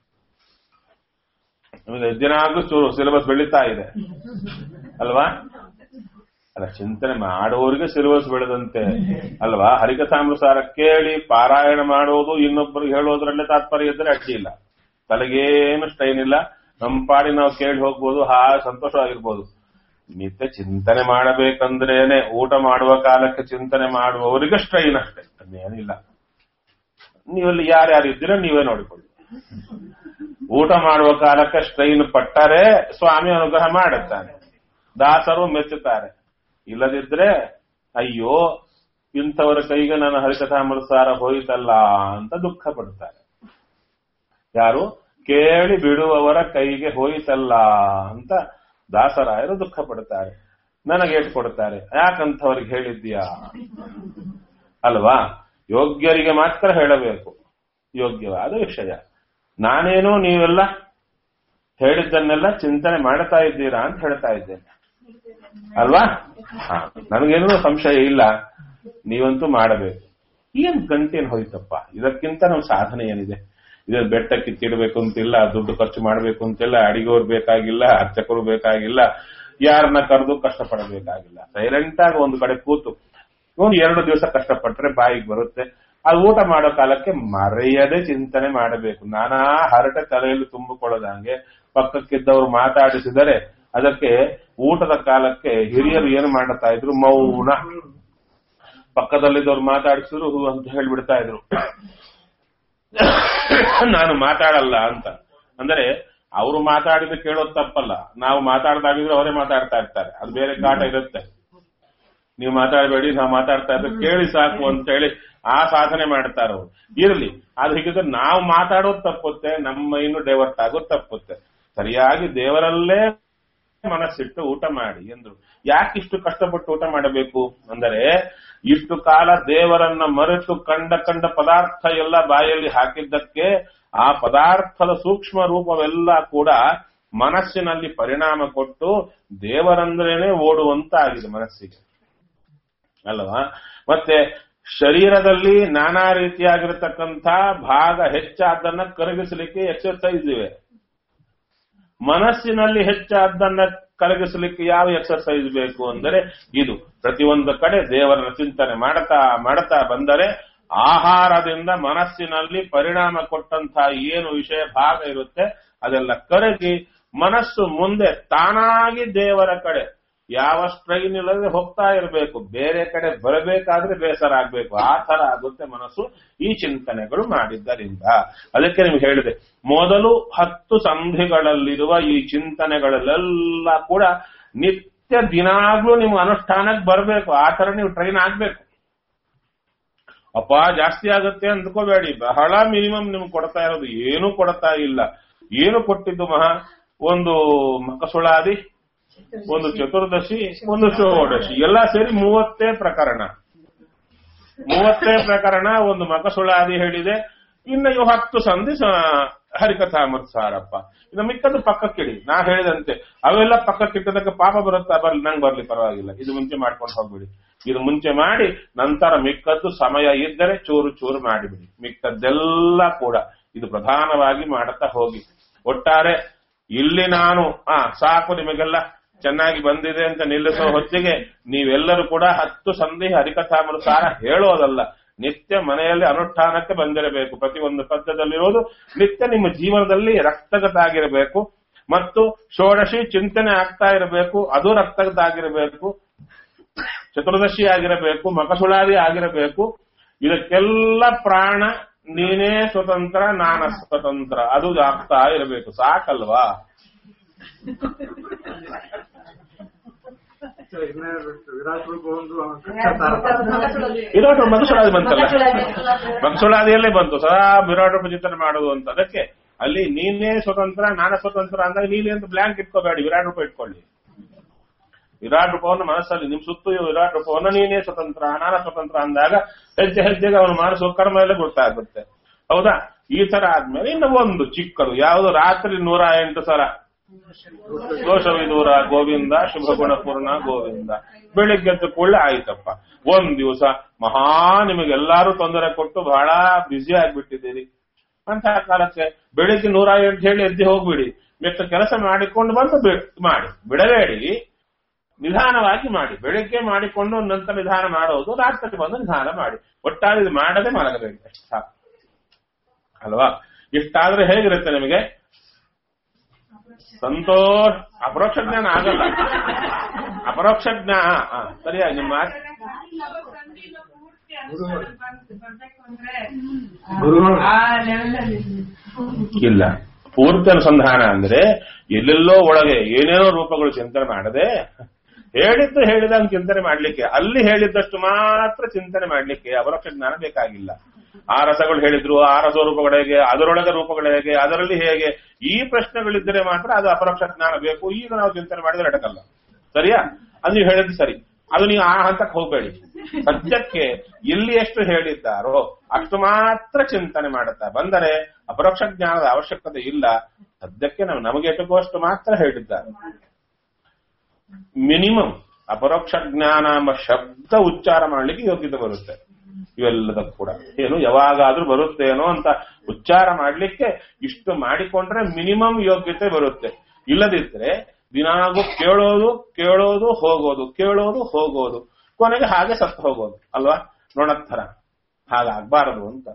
ನಿಮಗೆ ದಿನಾಗ್ಲೂ ಚೂರು ಸಿಲೆಬಸ್ ಬೆಳೀತಾ ಇದೆ ಅಲ್ವಾ ಅಲ್ಲ ಚಿಂತನೆ ಮಾಡುವವರಿಗೆ ಸಿಲೆಬಸ್ ಬೆಳೆದಂತೆ ಅಲ್ವಾ ಹರಿಕಥಾಮೃಸಾರ ಕೇಳಿ ಪಾರಾಯಣ ಮಾಡುವುದು ಇನ್ನೊಬ್ಬರಿಗೆ ಹೇಳೋದ್ರಲ್ಲೇ ತಾತ್ಪರ್ಯ ಇದ್ರೆ ಅಡ್ಡಿ ಇಲ್ಲ ತಲೆಗೇನು ಸ್ಟ್ರೈನ್ ಇಲ್ಲ ನಮ್ಮ ಪಾಡಿ ನಾವು ಕೇಳಿ ಹೋಗ್ಬೋದು ಹಾ ಸಂತೋಷವಾಗಿರ್ಬೋದು ನಿತ್ಯ ಚಿಂತನೆ ಮಾಡಬೇಕಂದ್ರೇನೆ ಊಟ ಮಾಡುವ ಕಾಲಕ್ಕೆ ಚಿಂತನೆ ಮಾಡುವವರಿಗೆ ಸ್ಟ್ರೈನ್ ಅಷ್ಟೇ ಅನ್ನೇನಿಲ್ಲ ನೀವಲ್ಲಿ ಯಾರ್ಯಾರು ಇದ್ದೀರೋ ನೀವೇ ನೋಡಿಕೊಳ್ಳಿ ಊಟ ಮಾಡುವ ಕಾಲಕ್ಕೆ ಸ್ಟ್ರೈನ್ ಪಟ್ಟರೆ ಸ್ವಾಮಿ ಅನುಗ್ರಹ ಮಾಡುತ್ತಾನೆ ದಾಸರು ಮೆಚ್ಚುತ್ತಾರೆ ಇಲ್ಲದಿದ್ರೆ ಅಯ್ಯೋ ಇಂಥವರ ಕೈಗೆ ನನ್ನ ಹರಿಕಥಾಮೃತಸಾರ ಹೋಯಿತಲ್ಲ ಅಂತ ದುಃಖ ಪಡ್ತಾರೆ ಯಾರು ಕೇಳಿ ಬಿಡುವವರ ಕೈಗೆ ಹೋಯಿತಲ್ಲ ಅಂತ ದಾಸರಾಯರು ದುಃಖ ಪಡ್ತಾರೆ ನನಗೇಟ್ ಕೊಡ್ತಾರೆ ಯಾಕಂಥವ್ರಿಗೆ ಹೇಳಿದ್ಯಾ ಅಲ್ವಾ ಯೋಗ್ಯರಿಗೆ ಮಾತ್ರ ಹೇಳಬೇಕು ಯೋಗ್ಯವಾದ ವಿಷಯ ನಾನೇನು ನೀವೆಲ್ಲ ಹೇಳಿದ್ದನ್ನೆಲ್ಲ ಚಿಂತನೆ ಮಾಡ್ತಾ ಇದ್ದೀರಾ ಅಂತ ಹೇಳ್ತಾ ಇದ್ದೇನೆ ಅಲ್ವಾ ಹಾ ನನಗೇನೂ ಸಂಶಯ ಇಲ್ಲ ನೀವಂತೂ ಮಾಡಬೇಕು ಏನ್ ಗಂಟೇನು ಹೋಯ್ತಪ್ಪ ಇದಕ್ಕಿಂತ ನಮ್ಮ ಸಾಧನೆ ಏನಿದೆ ಇದ್ರ ಬೆಟ್ಟ ಕಿತ್ತಿಡ್ಬೇಕು ಅಂತಿಲ್ಲ ದುಡ್ಡು ಖರ್ಚು ಮಾಡ್ಬೇಕು ಅಂತಿಲ್ಲ ಅಡಿಗೆವ್ರು ಬೇಕಾಗಿಲ್ಲ ಅರ್ಚಕರು ಬೇಕಾಗಿಲ್ಲ ಯಾರನ್ನ ಕರೆದು ಕಷ್ಟಪಡಬೇಕಾಗಿಲ್ಲ ಸೈಲೆಂಟ್ ಆಗಿ ಒಂದು ಕಡೆ ಕೂತು ಒಂದು ಎರಡು ದಿವಸ ಕಷ್ಟಪಟ್ರೆ ಬಾಯಿಗೆ ಬರುತ್ತೆ ಅದು ಊಟ ಮಾಡೋ ಕಾಲಕ್ಕೆ ಮರೆಯದೆ ಚಿಂತನೆ ಮಾಡಬೇಕು ನಾನಾ ಹರಟೆ ತಲೆಯಲ್ಲಿ ತುಂಬಿಕೊಳ್ಳದಂಗೆ ಪಕ್ಕಕ್ಕಿದ್ದವರು ಮಾತಾಡಿಸಿದರೆ ಅದಕ್ಕೆ ಊಟದ ಕಾಲಕ್ಕೆ ಹಿರಿಯರು ಏನು ಮಾಡ್ತಾ ಇದ್ರು ಮೌನ ಪಕ್ಕದಲ್ಲಿದ್ದವ್ರು ಮಾತಾಡಿಸಿದ್ರು ಹೂ ಅಂತ ಹೇಳ್ಬಿಡ್ತಾ ಇದ್ರು ನಾನು ಮಾತಾಡಲ್ಲ ಅಂತ ಅಂದ್ರೆ ಅವರು ಮಾತಾಡಿದ್ರೆ ಕೇಳೋದು ತಪ್ಪಲ್ಲ ನಾವು ಮಾತಾಡ್ದಾಗಿದ್ರೆ ಅವರೇ ಮಾತಾಡ್ತಾ ಇರ್ತಾರೆ ಅದು ಬೇರೆ ಕಾಟ ಇರುತ್ತೆ ನೀವು ಮಾತಾಡಬೇಡಿ ನಾವು ಮಾತಾಡ್ತಾ ಇದ್ರೆ ಕೇಳಿ ಸಾಕು ಅಂತ ಹೇಳಿ ಆ ಸಾಧನೆ ಮಾಡ್ತಾರ ಅವ್ರು ಇರ್ಲಿ ಅದು ಹೀಗಿದ್ರೆ ನಾವು ಮಾತಾಡೋದು ತಪ್ಪುತ್ತೆ ನಮ್ಮ ಇನ್ನು ಡೈವರ್ಟ್ ಆಗೋದು ತಪ್ಪುತ್ತೆ ಸರಿಯಾಗಿ ದೇವರಲ್ಲೇ ಮನಸ್ಸಿಟ್ಟು ಊಟ ಮಾಡಿ ಎಂದ್ರು ಯಾಕೆ ಇಷ್ಟು ಕಷ್ಟಪಟ್ಟು ಊಟ ಮಾಡಬೇಕು ಅಂದರೆ ಇಷ್ಟು ಕಾಲ ದೇವರನ್ನ ಮರೆತು ಕಂಡ ಕಂಡ ಪದಾರ್ಥ ಎಲ್ಲ ಬಾಯಲ್ಲಿ ಹಾಕಿದ್ದಕ್ಕೆ ಆ ಪದಾರ್ಥದ ಸೂಕ್ಷ್ಮ ರೂಪವೆಲ್ಲ ಕೂಡ ಮನಸ್ಸಿನಲ್ಲಿ ಪರಿಣಾಮ ಕೊಟ್ಟು ದೇವರಂದ್ರೇನೆ ಓಡುವಂತ ಆಗಿದೆ ಮನಸ್ಸಿಗೆ ಅಲ್ವಾ ಮತ್ತೆ ಶರೀರದಲ್ಲಿ ನಾನಾ ರೀತಿಯಾಗಿರತಕ್ಕಂಥ ಭಾಗ ಹೆಚ್ಚಾದನ್ನ ಕರಗಿಸಲಿಕ್ಕೆ ಎಕ್ಸರ್ಸೈಸ್ ಇವೆ ಮನಸ್ಸಿನಲ್ಲಿ ಹೆಚ್ಚಾದ್ದನ್ನ ಕರಗಿಸಲಿಕ್ಕೆ ಯಾವ ಎಕ್ಸರ್ಸೈಸ್ ಬೇಕು ಅಂದರೆ ಇದು ಪ್ರತಿಯೊಂದು ಕಡೆ ದೇವರ ಚಿಂತನೆ ಮಾಡ್ತಾ ಮಾಡ್ತಾ ಬಂದರೆ ಆಹಾರದಿಂದ ಮನಸ್ಸಿನಲ್ಲಿ ಪರಿಣಾಮ ಕೊಟ್ಟಂತಹ ಏನು ವಿಷಯ ಭಾಗ ಇರುತ್ತೆ ಅದೆಲ್ಲ ಕರಗಿ ಮನಸ್ಸು ಮುಂದೆ ತಾನಾಗಿ ದೇವರ ಕಡೆ ಯಾವ ಸ್ಟ್ರೈನ್ ಇಲ್ಲದೆ ಹೋಗ್ತಾ ಇರಬೇಕು ಬೇರೆ ಕಡೆ ಬರಬೇಕಾದ್ರೆ ಬೇಸರ ಆಗ್ಬೇಕು ಆ ತರ ಆಗುತ್ತೆ ಮನಸ್ಸು ಈ ಚಿಂತನೆಗಳು ಮಾಡಿದ್ದರಿಂದ ಅದಕ್ಕೆ ನಿಮ್ಗೆ ಹೇಳಿದೆ ಮೊದಲು ಹತ್ತು ಸಂಧಿಗಳಲ್ಲಿರುವ ಈ ಚಿಂತನೆಗಳಲ್ಲೆಲ್ಲ ಕೂಡ ನಿತ್ಯ ದಿನಾಗ್ಲೂ ನಿಮ್ಗೆ ಅನುಷ್ಠಾನಕ್ಕೆ ಬರಬೇಕು ಆ ತರ ನೀವು ಟ್ರೈನ್ ಆಗ್ಬೇಕು ಅಪ್ಪ ಜಾಸ್ತಿ ಆಗುತ್ತೆ ಅಂದ್ಕೋಬೇಡಿ ಬಹಳ ಮಿನಿಮಮ್ ನಿಮ್ಗೆ ಕೊಡ್ತಾ ಇರೋದು ಏನು ಕೊಡ್ತಾ ಇಲ್ಲ ಏನು ಕೊಟ್ಟಿದ್ದು ಮಹಾ ಒಂದು ಮಕಸುಳಾದಿ ಒಂದು ಚತುರ್ದಶಿ ಒಂದು ಷೋಡಶಿ ಎಲ್ಲ ಸೇರಿ ಮೂವತ್ತೇ ಪ್ರಕರಣ ಮೂವತ್ತೇ ಪ್ರಕರಣ ಒಂದು ಮಕಸುಳಾದಿ ಹೇಳಿದೆ ಇನ್ನು ಇವು ಹತ್ತು ಸಂಧಿ ಹರಿಕಥಾಮೃತ ಸಾರಪ್ಪ ಇನ್ನು ಮಿಕ್ಕದ್ದು ಪಕ್ಕಕ್ಕಿಡಿ ನಾ ಹೇಳಿದಂತೆ ಅವೆಲ್ಲ ಪಕ್ಕಕ್ಕಿಟ್ಟದಕ್ಕೆ ಪಾಪ ಬರುತ್ತಾ ಬರ್ಲಿ ನಂಗೆ ಬರ್ಲಿ ಪರವಾಗಿಲ್ಲ ಇದು ಮುಂಚೆ ಮಾಡ್ಕೊಂಡು ಹೋಗ್ಬಿಡಿ ಇದು ಮುಂಚೆ ಮಾಡಿ ನಂತರ ಮಿಕ್ಕದ್ದು ಸಮಯ ಇದ್ದರೆ ಚೂರು ಚೂರು ಮಾಡಿಬಿಡಿ ಮಿಕ್ಕದ್ದೆಲ್ಲ ಕೂಡ ಇದು ಪ್ರಧಾನವಾಗಿ ಮಾಡುತ್ತಾ ಹೋಗಿ ಒಟ್ಟಾರೆ ಇಲ್ಲಿ ನಾನು ಆ ಸಾಕು ನಿಮಗೆಲ್ಲ ಚೆನ್ನಾಗಿ ಬಂದಿದೆ ಅಂತ ನಿಲ್ಲಿಸೋ ಹೊತ್ತಿಗೆ ನೀವೆಲ್ಲರೂ ಕೂಡ ಹತ್ತು ಸಂಧಿ ಹರಿಕಥಾಮೃತಾರ ಹೇಳೋದಲ್ಲ ನಿತ್ಯ ಮನೆಯಲ್ಲಿ ಅನುಷ್ಠಾನಕ್ಕೆ ಬಂದಿರಬೇಕು ಪ್ರತಿಯೊಂದು ಪದ್ಯದಲ್ಲಿರೋದು ನಿತ್ಯ ನಿಮ್ಮ ಜೀವನದಲ್ಲಿ ರಕ್ತಗತ ಆಗಿರಬೇಕು ಮತ್ತು ಷೋಡಶಿ ಚಿಂತನೆ ಆಗ್ತಾ ಇರಬೇಕು ಅದು ರಕ್ತಗತ ಆಗಿರಬೇಕು ಚತುರ್ದಶಿ ಆಗಿರಬೇಕು ಮಕಸುಳಾದಿ ಆಗಿರಬೇಕು ಇದಕ್ಕೆಲ್ಲ ಪ್ರಾಣ ನೀನೇ ಸ್ವತಂತ್ರ ನಾನ ಸ್ವತಂತ್ರ ಅದು ಆಗ್ತಾ ಇರಬೇಕು ಸಾಕಲ್ವಾ ವಿರಾಟ್ ರೂಪ ಒಂದು ಇರೋದು ಮಕಸುಳಾದಿ ಬಂತಲ್ಲ ಮಕಸುಳಾದಿಯಲ್ಲೇ ಬಂತು ಸದಾ ವಿರಾಟ್ ರೂಪ ಚಿಂತನೆ ಮಾಡೋದು ಅಂತ ಅದಕ್ಕೆ ಅಲ್ಲಿ ನೀನೇ ಸ್ವತಂತ್ರ ನಾನ ಸ್ವತಂತ್ರ ಅಂದಾಗ ನೀನೇ ಅಂತ ಬ್ಲ್ಯಾಂಕ್ ಇಟ್ಕೋಬೇಡಿ ವಿರಾಟ್ ರೂಪ ಇಟ್ಕೊಳ್ಳಿ ವಿರಾಟ್ ರೂಪವನ್ನು ಮನಸ್ಸಲ್ಲಿ ನಿಮ್ ಸುತ್ತು ಇರೋ ವಿರಾಟ್ ರೂಪವನ್ನು ನೀನೇ ಸ್ವತಂತ್ರ ನಾನ ಸ್ವತಂತ್ರ ಅಂದಾಗ ಹೆಜ್ಜೆ ಹೆಜ್ಜೆಗೆ ಅವನು ಮಾಡಿಸುವ ಕರ್ಮ ಎಲ್ಲ ಗೊತ್ತಾಗುತ್ತೆ ಹೌದಾ ಈ ತರ ಆದ್ಮೇಲೆ ಇನ್ನು ಒಂದು ಚಿಕ್ಕದು ಯಾವುದು ರಾತ್ರಿ ನೂರ ಎಂಟು ಸಲ ದೋಷವಿದೂರ ಗೋವಿಂದ ಶುಭ ಗುಣಪೂರ್ಣ ಗೋವಿಂದ ಬೆಳಿಗ್ಗೆ ಎದ್ದ ಕೂಡಲೇ ಆಯ್ತಪ್ಪ ಒಂದ್ ದಿವಸ ಮಹಾ ನಿಮಗೆಲ್ಲರೂ ತೊಂದರೆ ಕೊಟ್ಟು ಬಹಳ ಬ್ಯುಸಿ ಆಗ್ಬಿಟ್ಟಿದ್ದೀರಿ ಅಂತ ಕಾಲಕ್ಕೆ ಬೆಳಿಗ್ಗೆ ನೂರ ಎಂಟು ಹೇಳಿ ಎದ್ದು ಹೋಗ್ಬಿಡಿ ಮಿಕ್ಕ ಕೆಲಸ ಮಾಡಿಕೊಂಡು ಬಂದು ಬಿ- ಮಾಡಿ ಬಿಡಬೇಡಿ ನಿಧಾನವಾಗಿ ಮಾಡಿ ಬೆಳಿಗ್ಗೆ ಮಾಡಿಕೊಂಡು ನಂತರ ನಿಧಾನ ಮಾಡೋದು ರಾತ್ರಿ ಬಂದು ನಿಧಾನ ಮಾಡಿ ಒಟ್ಟಾರೆ ಇದು ಮಾಡದೆ ಮಲಗಬೇಡಿ ಅಷ್ಟು ಸಾಕು ಅಲ್ವಾ ಇಷ್ಟಾದ್ರೆ ಹೇಗಿರುತ್ತೆ ನಿಮಗೆ ಸಂತೋಷ ಅಪರೋಕ್ಷ ಜ್ಞಾನ ಆಗಲ್ಲ ಅಪರೋಕ್ಷ ಜ್ಞಾನ ಆ, ಸರಿಯಾಗಿ ನಿಮ್ಮ ಮಾತು ಗುರುಗಳು ಇಲ್ಲ ಪೂರ್ತಿ ಅನುಸಂಧಾನ ಅಂದ್ರೆ ಎಲ್ಲೆಲ್ಲೋ ಒಳಗೆ ಏನೇನೋ ರೂಪಗಳು ಚಿಂತನೆ ಮಾಡದೆ ಹೇಳಿದ್ದು ಹೇಳಿದಂಗೆ ಚಿಂತನೆ ಮಾಡ್ಲಿಕ್ಕೆ ಅಲ್ಲಿ ಹೇಳಿದ್ದಷ್ಟು ಮಾತ್ರ ಚಿಂತನೆ ಮಾಡ್ಲಿಕ್ಕೆ ಅಪರೋಕ್ಷ ಜ್ಞಾನ ಬೇಕಾಗಿಲ್ಲ ಆ ರಸಗಳು ಹೇಳಿದ್ರು ಆ ರಸ ರೂಪಗಳು ಹೇಗೆ ಅದರೊಳಗೆ ರೂಪಗಳು ಹೇಗೆ ಅದರಲ್ಲಿ ಹೇಗೆ ಈ ಪ್ರಶ್ನೆಗಳಿದ್ದರೆ ಮಾತ್ರ ಅದು ಅಪರೋಕ್ಷ ಜ್ಞಾನ ಬೇಕು ಈಗ ನಾವು ಚಿಂತನೆ ಮಾಡಿದ್ರೆ ಅಡಕಲ್ಲ ಸರಿಯಾ ಅದು ನೀವು ಹೇಳಿದ್ದು ಸರಿ ಅದು ನೀವು ಆ ಹಂತಕ್ಕೆ ಹೋಗಬೇಡಿ ಸದ್ಯಕ್ಕೆ ಇಲ್ಲಿ ಎಷ್ಟು ಹೇಳಿದ್ದಾರೋ ಅಷ್ಟು ಮಾತ್ರ ಚಿಂತನೆ ಮಾಡುತ್ತಾ ಬಂದರೆ ಅಪರೋಕ್ಷ ಜ್ಞಾನದ ಅವಶ್ಯಕತೆ ಇಲ್ಲ ಸದ್ಯಕ್ಕೆ ನಾವು ನಮಗೆ ಎಟುಕೋ ಅಷ್ಟು ಮಾತ್ರ ಹೇಳಿದ್ದಾರೆ ಮಿನಿಮಮ್ ಅಪರೋಕ್ಷ ಜ್ಞಾನ ಎಂಬ ಶಬ್ದ ಉಚ್ಚಾರ ಮಾಡ್ಲಿಕ್ಕೆ ಯೋಗ್ಯತೆ ಬರುತ್ತೆ ಇವೆಲ್ಲದಕ್ಕೂ ಕೂಡ ಏನು ಯಾವಾಗಾದ್ರೂ ಬರುತ್ತೇನೋ ಅಂತ ಉಚ್ಚಾರ ಮಾಡ್ಲಿಕ್ಕೆ ಇಷ್ಟು ಮಾಡಿಕೊಂಡ್ರೆ ಮಿನಿಮಮ್ ಯೋಗ್ಯತೆ ಬರುತ್ತೆ ಇಲ್ಲದಿದ್ರೆ ದಿನಾಗೂ ಕೇಳೋದು ಕೇಳೋದು ಹೋಗೋದು ಕೇಳೋದು ಹೋಗೋದು ಕೊನೆಗೆ ಹಾಗೆ ಸತ್ತು ಹೋಗೋದು ಅಲ್ವಾ ನೋಡತ್ತರ ಹಾಗಾಗ್ಬಾರದು ಅಂತ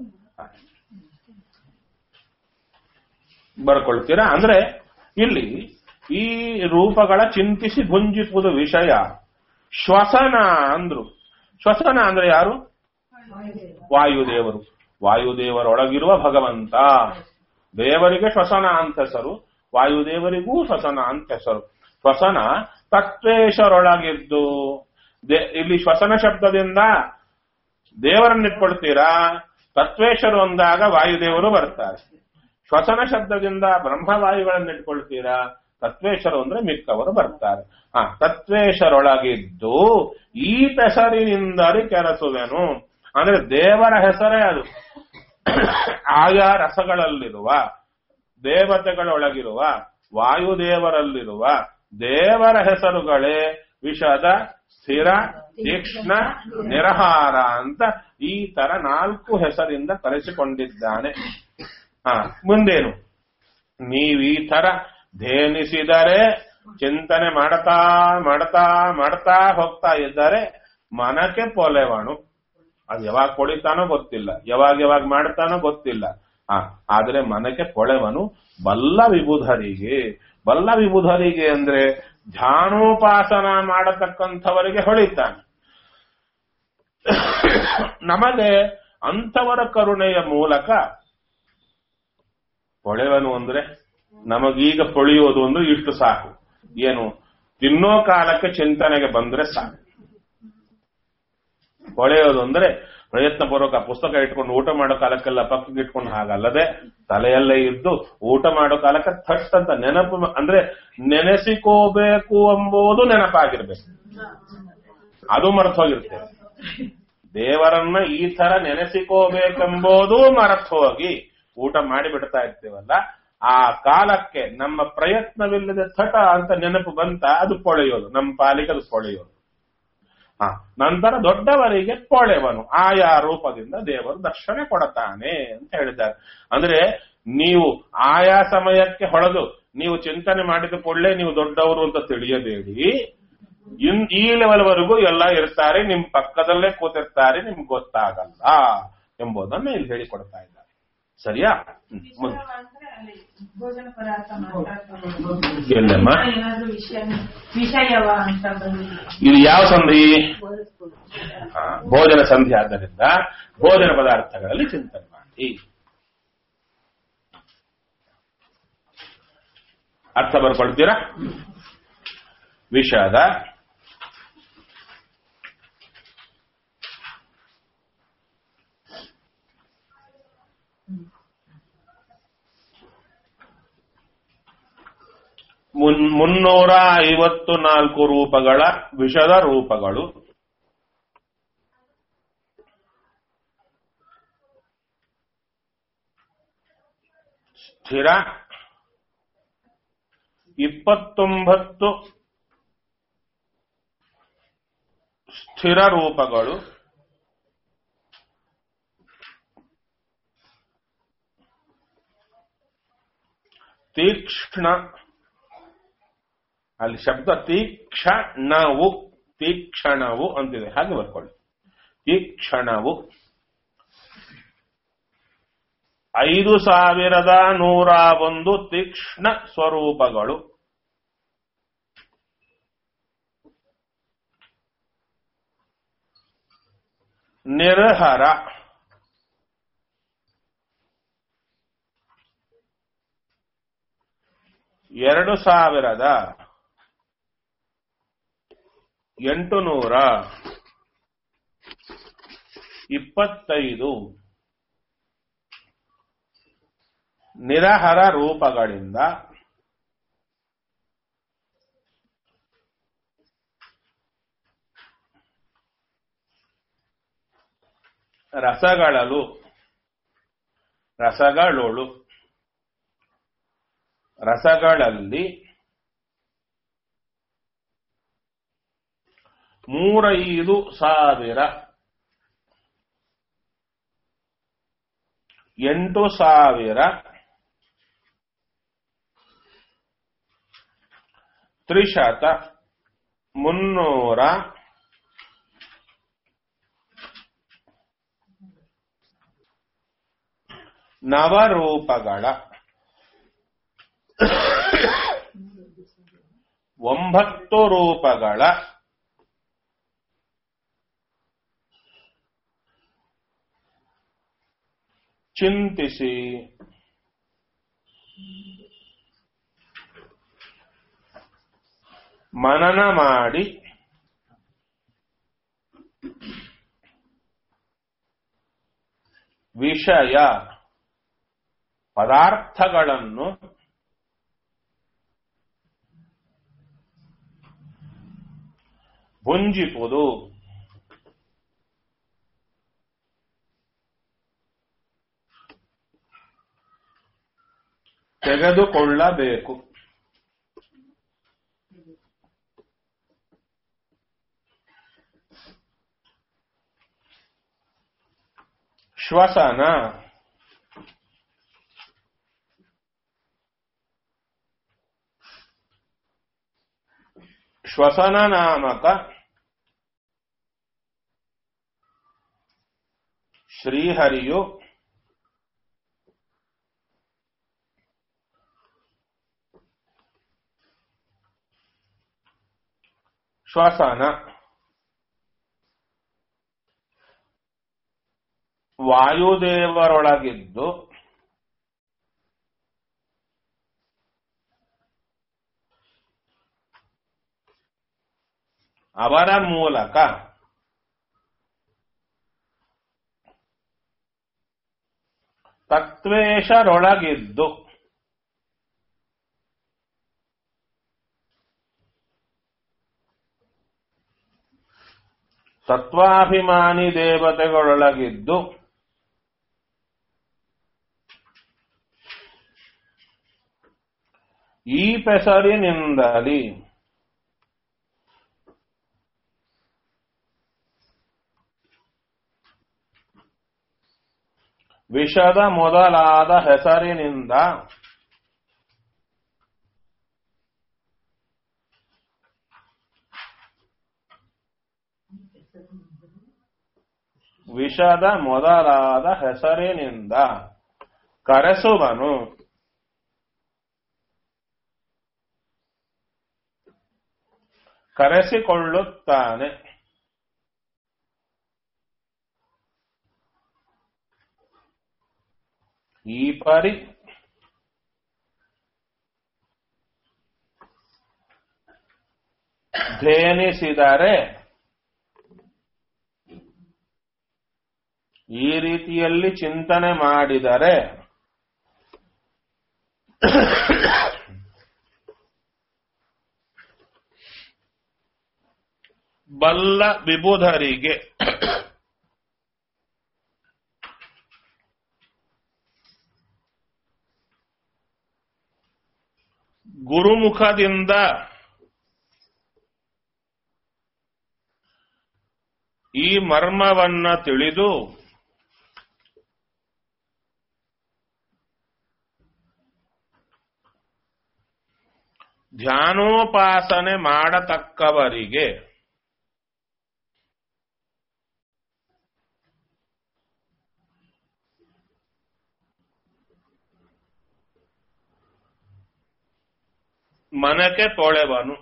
ಬರ್ಕೊಳ್ತೀರಾ ಅಂದ್ರೆ ಇಲ್ಲಿ ಈ ರೂಪಗಳ ಚಿಂತಿಸಿ ಭುಂಜಿಸುವುದು ವಿಷಯ ಶ್ವಸನ ಅಂದ್ರು ಶ್ವಸನ ಅಂದ್ರೆ ಯಾರು ವಾಯುದೇವರು ವಾಯುದೇವರೊಳಗಿರುವ ಭಗವಂತ ದೇವರಿಗೆ ಶ್ವಸನ ಅಂತ ಹೆಸರು ವಾಯುದೇವರಿಗೂ ಶ್ವಸನ ಅಂತ ಹೆಸರು ಶ್ವಸನ ತತ್ವೇಶರೊಳಗಿದ್ದು ದೇ- ಇಲ್ಲಿ ಶ್ವಸನ ಶಬ್ದದಿಂದ ದೇವರನ್ನಿಟ್ಕೊಳ್ತೀರಾ ತತ್ವೇಶರು ಅಂದಾಗ ವಾಯುದೇವರು ಬರ್ತಾರೆ ಶ್ವಸನ ಶಬ್ದದಿಂದ ಬ್ರಹ್ಮವಾಯುಗಳನ್ನಿಟ್ಕೊಳ್ತೀರಾ ತತ್ವೇಶರು ಅಂದ್ರೆ ಮಿಕ್ಕವರು ಬರ್ತಾರೆ ಆ ತತ್ವೇಶರೊಳಗಿದ್ದು ಈ ಹೆಸರಿನಿಂದಲೇ ಕೆರಸುವೆನು ಅಂದ್ರೆ ದೇವರ ಹೆಸರೇ ಅದು ಆಯಾ ರಸಗಳಲ್ಲಿರುವ ದೇವತೆಗಳೊಳಗಿರುವ ವಾಯುದೇವರಲ್ಲಿರುವ ದೇವರ ಹೆಸರುಗಳೇ ವಿಷದ ಸ್ಥಿರ ತೀಕ್ಷ್ಣ ನಿರಹಾರ ಅಂತ ಈ ತರ ನಾಲ್ಕು ಹೆಸರಿಂದ ಕರೆಸಿಕೊಂಡಿದ್ದಾನೆ ಹಾ ಮುಂದೇನು ನೀವು ಈ ತರ ಧೇನಿಸಿದರೆ ಚಿಂತನೆ ಮಾಡ್ತಾ ಮಾಡ್ತಾ ಮಾಡ್ತಾ ಹೋಗ್ತಾ ಇದ್ದರೆ ಮನಕ್ಕೆ ಪೊಲೆವಣು ಅದು ಯಾವಾಗ ಕೊಳಿತಾನೋ ಗೊತ್ತಿಲ್ಲ ಯಾವಾಗ ಯಾವಾಗ ಮಾಡ್ತಾನೋ ಗೊತ್ತಿಲ್ಲ ಆ ಆದ್ರೆ ಮನಕ್ಕೆ ಪೊಳೆವನು ಬಲ್ಲ ವಿಬುಧರಿಗೆ ಬಲ್ಲ ವಿಬುಧರಿಗೆ ಅಂದ್ರೆ ಧ್ಯಾನೋಪಾಸನ ಮಾಡತಕ್ಕಂಥವರಿಗೆ ಹೊಳಿತಾನೆ ನಮಗೆ ಅಂಥವರ ಕರುಣೆಯ ಮೂಲಕ ಹೊಳೆವನು ಅಂದ್ರೆ ನಮಗೀಗ ಪೊಳೆಯೋದು ಅಂದ್ರೆ ಇಷ್ಟು ಸಾಕು ಏನು ತಿನ್ನೋ ಕಾಲಕ್ಕೆ ಚಿಂತನೆಗೆ ಬಂದ್ರೆ ಸಾಕು ಹೊಳೆಯೋದು ಅಂದ್ರೆ ಪ್ರಯತ್ನ ಪೂರ್ವಕ ಪುಸ್ತಕ ಇಟ್ಕೊಂಡು ಊಟ ಮಾಡೋ ಕಾಲಕ್ಕೆಲ್ಲ ಪಕ್ಕಕ್ಕೆ ಇಟ್ಕೊಂಡು ಹಾಗಲ್ಲದೆ ತಲೆಯಲ್ಲೇ ಇದ್ದು ಊಟ ಮಾಡೋ ಕಾಲಕ್ಕೆ ಥಟ್ ಅಂತ ನೆನಪು ಮ- ಅಂದ್ರೆ ನೆನೆಸಿಕೋಬೇಕು ಎಂಬುದು ನೆನಪಾಗಿರ್ಬೇಕು ಅದು ಮರೆತು ಹೋಗಿರುತ್ತೆ ದೇವರನ್ನ ಈ ತರ ನೆನೆಸಿಕೋಬೇಕೆಂಬುದು ಮರೆತು ಹೋಗಿ ಊಟ ಮಾಡಿ ಬಿಡ್ತಾ ಇರ್ತೀವಲ್ಲ ಆ ಕಾಲಕ್ಕೆ ನಮ್ಮ ಪ್ರಯತ್ನವಿಲ್ಲದೆ ಥಟ ಅಂತ ನೆನಪು ಬಂತ ಅದು ಪೊಳೆಯೋದು ನಮ್ಮ ಪಾಲಿಗೆ ಅದು ಪೊಳೆಯೋದು ಹ ನಂತರ ದೊಡ್ಡವರಿಗೆ ಪೊಳೆವನು ಆಯಾ ರೂಪದಿಂದ ದೇವರು ದರ್ಶನ ಕೊಡತಾನೆ ಅಂತ ಹೇಳಿದ್ದಾರೆ ಅಂದ್ರೆ ನೀವು ಆಯಾ ಸಮಯಕ್ಕೆ ಹೊಳೆದು ನೀವು ಚಿಂತನೆ ಮಾಡಿದ ಕೂಡಲೇ ನೀವು ದೊಡ್ಡವರು ಅಂತ ತಿಳಿಯಬೇಡಿ ಇನ್ ಈ ಲೆವೆಲ್ ವರೆಗೂ ಎಲ್ಲ ಇರ್ತಾರೆ ನಿಮ್ ಪಕ್ಕದಲ್ಲೇ ಕೂತಿರ್ತಾರೆ ನಿಮ್ಗೆ ಗೊತ್ತಾಗಲ್ಲ ಎಂಬುದನ್ನು ಇಲ್ಲಿ ಹೇಳಿಕೊಡ್ತಾ ಇದ್ದಾರೆ ಸರಿಯಾ ಹ್ಮ್, ಮುಂದೆ. ಅಂದ್ರೆ ಅಲ್ಲಿ ಭೋಜನ ಪದಾರ್ಥ ಮಾತಾಡ್ತಾರೆ ಎಲ್ಲಮ್ಮ ಏನಾದ್ರು ವಿಷಯ ವಿಷಯವ ಅಂತ ಬಂದಿದೆ ಇದು ಯಾವ ಸಂಧಿ ಆ, ಭೋಜನ ಸಂಧಿ ಆದ್ದರಿಂದ ಭೋಜನ ಪದಾರ್ಥಗಳಲ್ಲಿ ಚಿಂತನೆ ಮಾಡಿ ಅರ್ಥ ಬರ್ಕೊಳ್ತೀರಾ ವಿಷಾದ ಮುನ್- ಮುನ್ನೂರ ಐವತ್ತು ನಾಲ್ಕು ರೂಪಗಳ ವಿಷದ ರೂಪಗಳು ಸ್ಥಿರ ಇಪ್ಪತ್ತೊಂಬತ್ತು ಸ್ಥಿರ ರೂಪಗಳು ತೀಕ್ಷ್ಣ ಅಲ್ಲಿ ಶಬ್ದ ತೀಕ್ಷಣವು ತೀಕ್ಷಣವು ಅಂತಿದೆ ಹಾಗೆ ಬರ್ಕೊಳ್ಳಿ ತೀಕ್ಷಣವು ಐದು ಸಾವಿರದ ನೂರ ಒಂದು ತೀಕ್ಷ್ಣ ಸ್ವರೂಪಗಳು ನಿರ್ಹರ ಎರಡು ಸಾವಿರದ ಎಂಟು ನೂರ ಇಪ್ಪತ್ತೈದು ನಿರಹರ ರೂಪಗಳಿಂದ ರಸಗಳಲು ರಸಗಳೊಳು ರಸಗಳಲ್ಲಿ ಮೂರೈದು ಸಾವಿರ ಎಂಟು ಸಾವಿರ ತ್ರಿಶತ ಮುನ್ನೂರ ನವರೂಪಗಳ ಒಂಬತ್ತು ರೂಪಗಳ ಚಿಂತಿಸಿ ಮನನ ಮಾಡಿ ವಿಷಯ ಪದಾರ್ಥಗಳನ್ನು ಭುಂಜಿಪುದು ತೆಗೆದುಕೊಳ್ಳಬೇಕು ಶ್ವಸನ ಶ್ವಸನ ನಾಮಕ ಶ್ರೀಹರಿಯು ಶ್ವಸನ ವಾಯುದೇವರೊಳಗಿದ್ದು ಅವರ ಮೂಲಕ ತತ್ವೇಶರೊಳಗಿದ್ದು ಸತ್ವಾಭಿಮಾನಿ ದೇವತೆಗಳೊಳಗಿದ್ದು ಈ ಪೆಸರಿನಿಂದಲಿ ವಿಷದ ಮೊದಲಾದ ಹೆಸರಿನಿಂದ ವಿಷದ ಮೊದಲಾದ ಹೆಸರಿನಿಂದ ಕರೆಸುವನು ಕರೆಸಿಕೊಳ್ಳುತ್ತಾನೆ ಈ ಪರಿ ಧೇನಿಸಿದರೆ ಈ ರೀತಿಯಲ್ಲಿ ಚಿಂತನೆ ಮಾಡಿದರೆ ಬಲ್ಲ ವಿಬುಧರಿಗೆ ಗುರುಮುಖದಿಂದ ಈ ಮರ್ಮವನ್ನ ತಿಳಿದು ಧ್ಯಾನೋಪಾಸನೆ ಮಾಡತಕ್ಕವರಿಗೆ ಮನಕ್ಕೆ ತೊಳೆವನು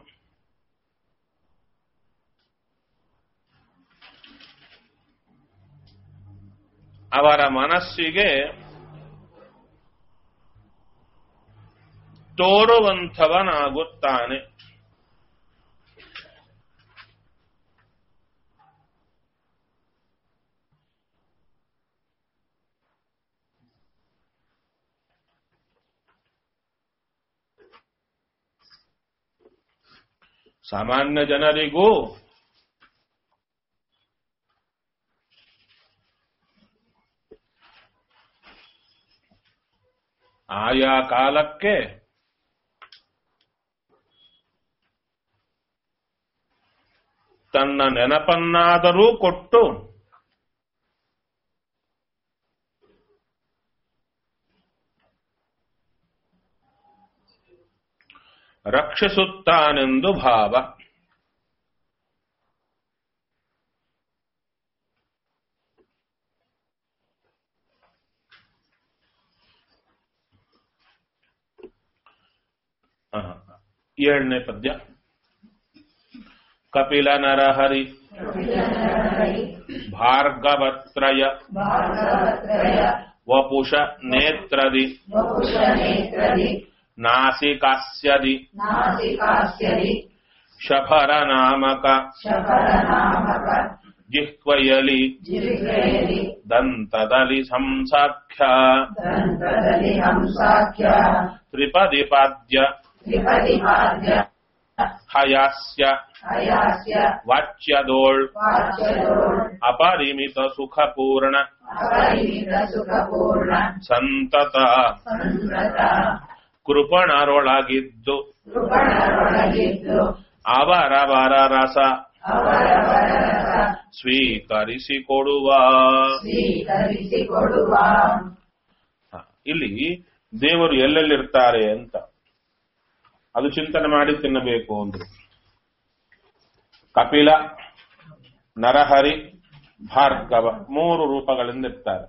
ಅವರ ಮನಸ್ಸಿಗೆ ತೋರುವಂಥವನಾಗುತ್ತಾನೆ ಸಾಮಾನ್ಯ ಜನರಿಗೂ ಆಯಾ ಕಾಲಕ್ಕೆ ತನ್ನ ನೆನಪನ್ನಾದರೂ ಕೊಟ್ಟು ರಕ್ಷಿಸುತ್ತಾನೆಂದು ಭಾವ ಆಹಾ. ಏಳನೇ ಪದ್ಯ ಕಪಿಲ ನರಹರಿ ಭಾರ್ಗವತ್ರಯ ಭಾಗವತ್ರಯ ವಪುಷ ನೇತ್ರದಿ ವಪುಷ ನೇತ್ರದಿ ನಾಸಿಕಾಸ್ಯದಿ ನಾಸಿಕಾಸ್ಯದಿ ಶಫರ ನಾಮಕ ಶಫರ ನಾಮಕ ಜಿಹ್ವಯಲಿ ಜಿರಿಗೆಯಲಿ ದಂತದಲ್ಲಿ ಸಂಸಾಖ್ಯ ದಂತದಲ್ಲಿ ಹಂಸಾಖ್ಯ ತ್ರಿಪದಿಪಾದ್ಯ ತ್ರಿಪದಿಪಾದ್ಯ ಹಯಾಸ್ಯ ಅಯಾಸ್ಯ ವಾಚ್ಯದೋಳ್ ವಾಚ್ಯದೋಳ್ ಅಪರಿಮಿತ ಸುಖಪೂರ್ಣ ಅಪರಿಮಿತ ಸುಖಪೂರ್ಣ ಸಂತತ ಸಂಸ್ಕೃತ ಕೃಪಣರೊಳಗಿದ್ದು ಕೃಪಣರೊಳಗಿದ್ದು ಅವರವರ ರಸ ಅವರವರ ರಸ ಸ್ವೀಕರಿಸಿಕೊಡುವ ಸ್ವೀಕರಿಸಿಕೊಡುವ ಹ, ಇಲ್ಲಿ ದೇವರು ಎಲ್ಲೆಲ್ಲಿರ್ತಾರೆ ಅಂತ ಅದು ಚಿಂತನೆ ಮಾಡಿ ತಿನ್ನಬೇಕು ಅಂದ್ರು ಕಪಿಲ ನರಹರಿ ಭಾರ್ಗವ ಮೂರು ರೂಪಗಳಿಂದ ಇರ್ತಾರೆ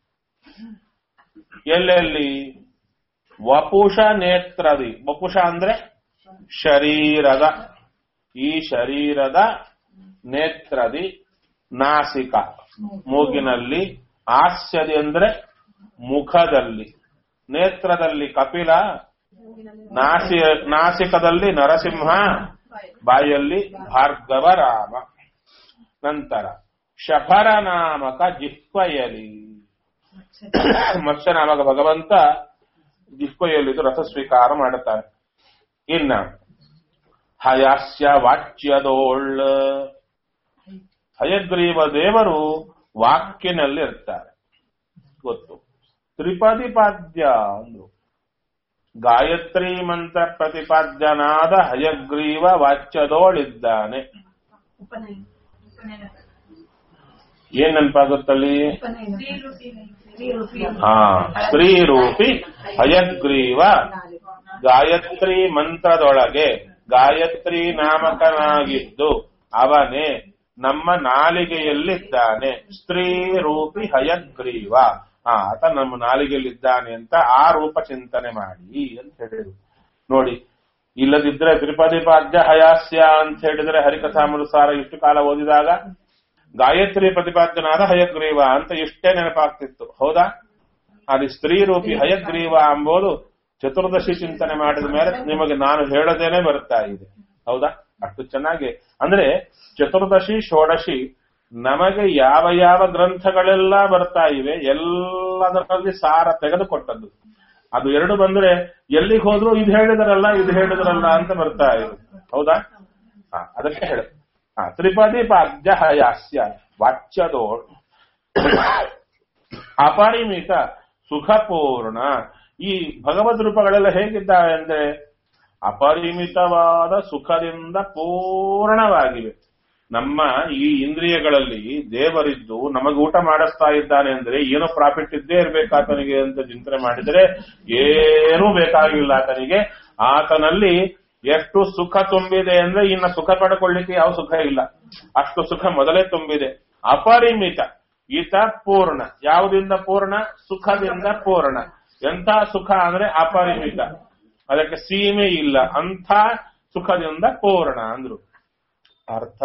ಎಲ್ಲೆಲ್ಲಿ ವಪುಷ ನೇತ್ರದಿ ವಪುಷ ಅಂದ್ರೆ ಶರೀರದ ಈ ಶರೀರದ ನೇತ್ರದಿ ನಾಸಿಕ ಮೂಗಿನಲ್ಲಿ ಹಾಸ್ಯದಿ ಅಂದ್ರೆ ಮುಖದಲ್ಲಿ ನೇತ್ರದಲ್ಲಿ ಕಪಿಲ ನಾಸಿ ನಾಸಿಕದಲ್ಲಿ ನರಸಿಂಹ ಬಾಯಲ್ಲಿ ಭಾರ್ಗವ ರಾಮ ನಂತರ ಶಫರ ನಾಮಕ ಜಿಹ್ವಯಲಿ ಮತ್ಸ್ಯ ನಾಮಕ ಭಗವಂತ ಜಿಹ್ವಯಲ್ಲಿದ್ದು ರಸ ಸ್ವೀಕಾರ ಮಾಡುತ್ತಾರೆ ಇನ್ನ ಹಯಾಸ್ಯ ವಾಚ್ಯದೋಳ್ ಹಯಗ್ರೀವ ದೇವರು ವಾಕ್ಯನಲ್ಲಿ ಇರ್ತಾರೆ ಗೊತ್ತು ತ್ರಿಪದಿಪಾದ್ಯ ಅಂದ್ರು ಗಾಯತ್ರಿ ಮಂತ್ರ ಪ್ರತಿಪಾದ್ಯನಾದ ಹಯಗ್ರೀವ ವಾಚ್ಯದೋಳಿದ್ದಾನೆ ಉಪನಯನ ಉಪನಯನ ಏನ್ ನೆನಪಾಗುತ್ತಲ್ಲಿ ಶ್ರೀರೂಪಿ ಹಾ ಸ್ತ್ರೀ ರೂಪಿ ಹಯಗ್ರೀವ ಗಾಯತ್ರಿ ಮಂತ್ರದೊಳಗೆ ಗಾಯತ್ರಿ ನಾಮಕನಾಗಿದ್ದು ಅವನೇ ನಮ್ಮ ನಾಲಿಗೆಯಲ್ಲಿದ್ದಾನೆ ಸ್ತ್ರೀ ರೂಪಿ ಹಯಗ್ರೀವ ಆ ಆತ ನಮ್ಮ ನಾಲಿಗೆಯಲ್ಲಿದ್ದಾನೆ ಅಂತ ಆ ರೂಪ ಚಿಂತನೆ ಮಾಡಿ ಅಂತ ಹೇಳಿದ್ರು ನೋಡಿ ಇಲ್ಲದಿದ್ರೆ ತ್ರಿಪದಿಪಾದ್ಯ ಹಯಾಸ್ಯ ಅಂತ ಹೇಳಿದ್ರೆ ಹರಿಕಥಾಮೃತಸಾರ ಇಷ್ಟು ಕಾಲ ಓದಿದಾಗ ಗಾಯತ್ರಿ ಪ್ರತಿಪಾದ್ಯನಾದ ಹಯಗ್ರೀವ ಅಂತ ಇಷ್ಟೇ ನೆನಪಾಗ್ತಿತ್ತು ಹೌದಾ ಅಲ್ಲಿ ಸ್ತ್ರೀ ರೂಪಿ ಹಯಗ್ರೀವ ಎಂಬುದು ಚತುರ್ದಶಿ ಚಿಂತನೆ ಮಾಡಿದ ಮೇಲೆ ನಿಮಗೆ ನಾನು ಹೇಳದೇನೆ ಬರ್ತಾ ಇದೆ ಹೌದಾ ಅಷ್ಟು ಚೆನ್ನಾಗಿ ಅಂದ್ರೆ ಚತುರ್ದಶಿ ಷೋಡಶಿ ನಮಗೆ ಯಾವ ಯಾವ ಗ್ರಂಥಗಳೆಲ್ಲ ಬರ್ತಾ ಇವೆ ಎಲ್ಲದರಲ್ಲಿ ಸಾರ ತೆಗೆದುಕೊಟ್ಟದ್ದು ಅದು ಎರಡು ಬಂದ್ರೆ ಎಲ್ಲಿಗೆ ಹೋದ್ರು ಇದು ಹೇಳಿದ್ರಲ್ಲ ಇದು ಹೇಳಿದ್ರಲ್ಲ ಅಂತ ಬರ್ತಾ ಇದೆ ಹೌದಾ ಹಾ, ಅದಕ್ಕೆ ಹೇಳ ಹಾ ತ್ರಿಪದಿ ಪಾದ್ಯ ಹಯಾಸ್ಯ ವಾಚ್ಯದೋ ಅಪರಿಮಿತ ಸುಖಪೂರ್ಣ ಈ ಭಗವದ್ ರೂಪಗಳೆಲ್ಲ ಹೇಗಿದ್ದಾವೆ ಅಂದ್ರೆ ಅಪರಿಮಿತವಾದ ಸುಖದಿಂದ ಪೂರ್ಣವಾಗಿವೆ ನಮ್ಮ ಈ ಇಂದ್ರಿಯಗಳಲ್ಲಿ ದೇವರಿದ್ದು ನಮಗೆ ಊಟ ಮಾಡಿಸ್ತಾ ಇದ್ದಾನೆ ಅಂದ್ರೆ ಏನೋ ಪ್ರಾಫಿಟ್ ಇದ್ದೇ ಇರ್ಬೇಕು ಆತನಿಗೆ ಅಂತ ಚಿಂತನೆ ಮಾಡಿದರೆ ಏನೂ ಬೇಕಾಗಿಲ್ಲ ಆತನಿಗೆ ಆತನಲ್ಲಿ ಎಷ್ಟು ಸುಖ ತುಂಬಿದೆ ಅಂದ್ರೆ ಇನ್ನ ಸುಖ ಪಡ್ಕೊಳ್ಳಿಕ್ಕೆ ಯಾವ ಸುಖ ಇಲ್ಲ ಅಷ್ಟು ಸುಖ ಮೊದಲೇ ತುಂಬಿದೆ ಅಪರಿಮಿತ ಈತ ಪೂರ್ಣ ಯಾವುದಿಂದ ಪೂರ್ಣ ಸುಖದಿಂದ ಪೂರ್ಣ ಎಂಥ ಸುಖ ಅಂದ್ರೆ ಅಪರಿಮಿತ ಅದಕ್ಕೆ ಸೀಮೆ ಇಲ್ಲ ಅಂಥ ಸುಖದಿಂದ ಪೂರ್ಣ ಅಂದ್ರು ಅರ್ಥ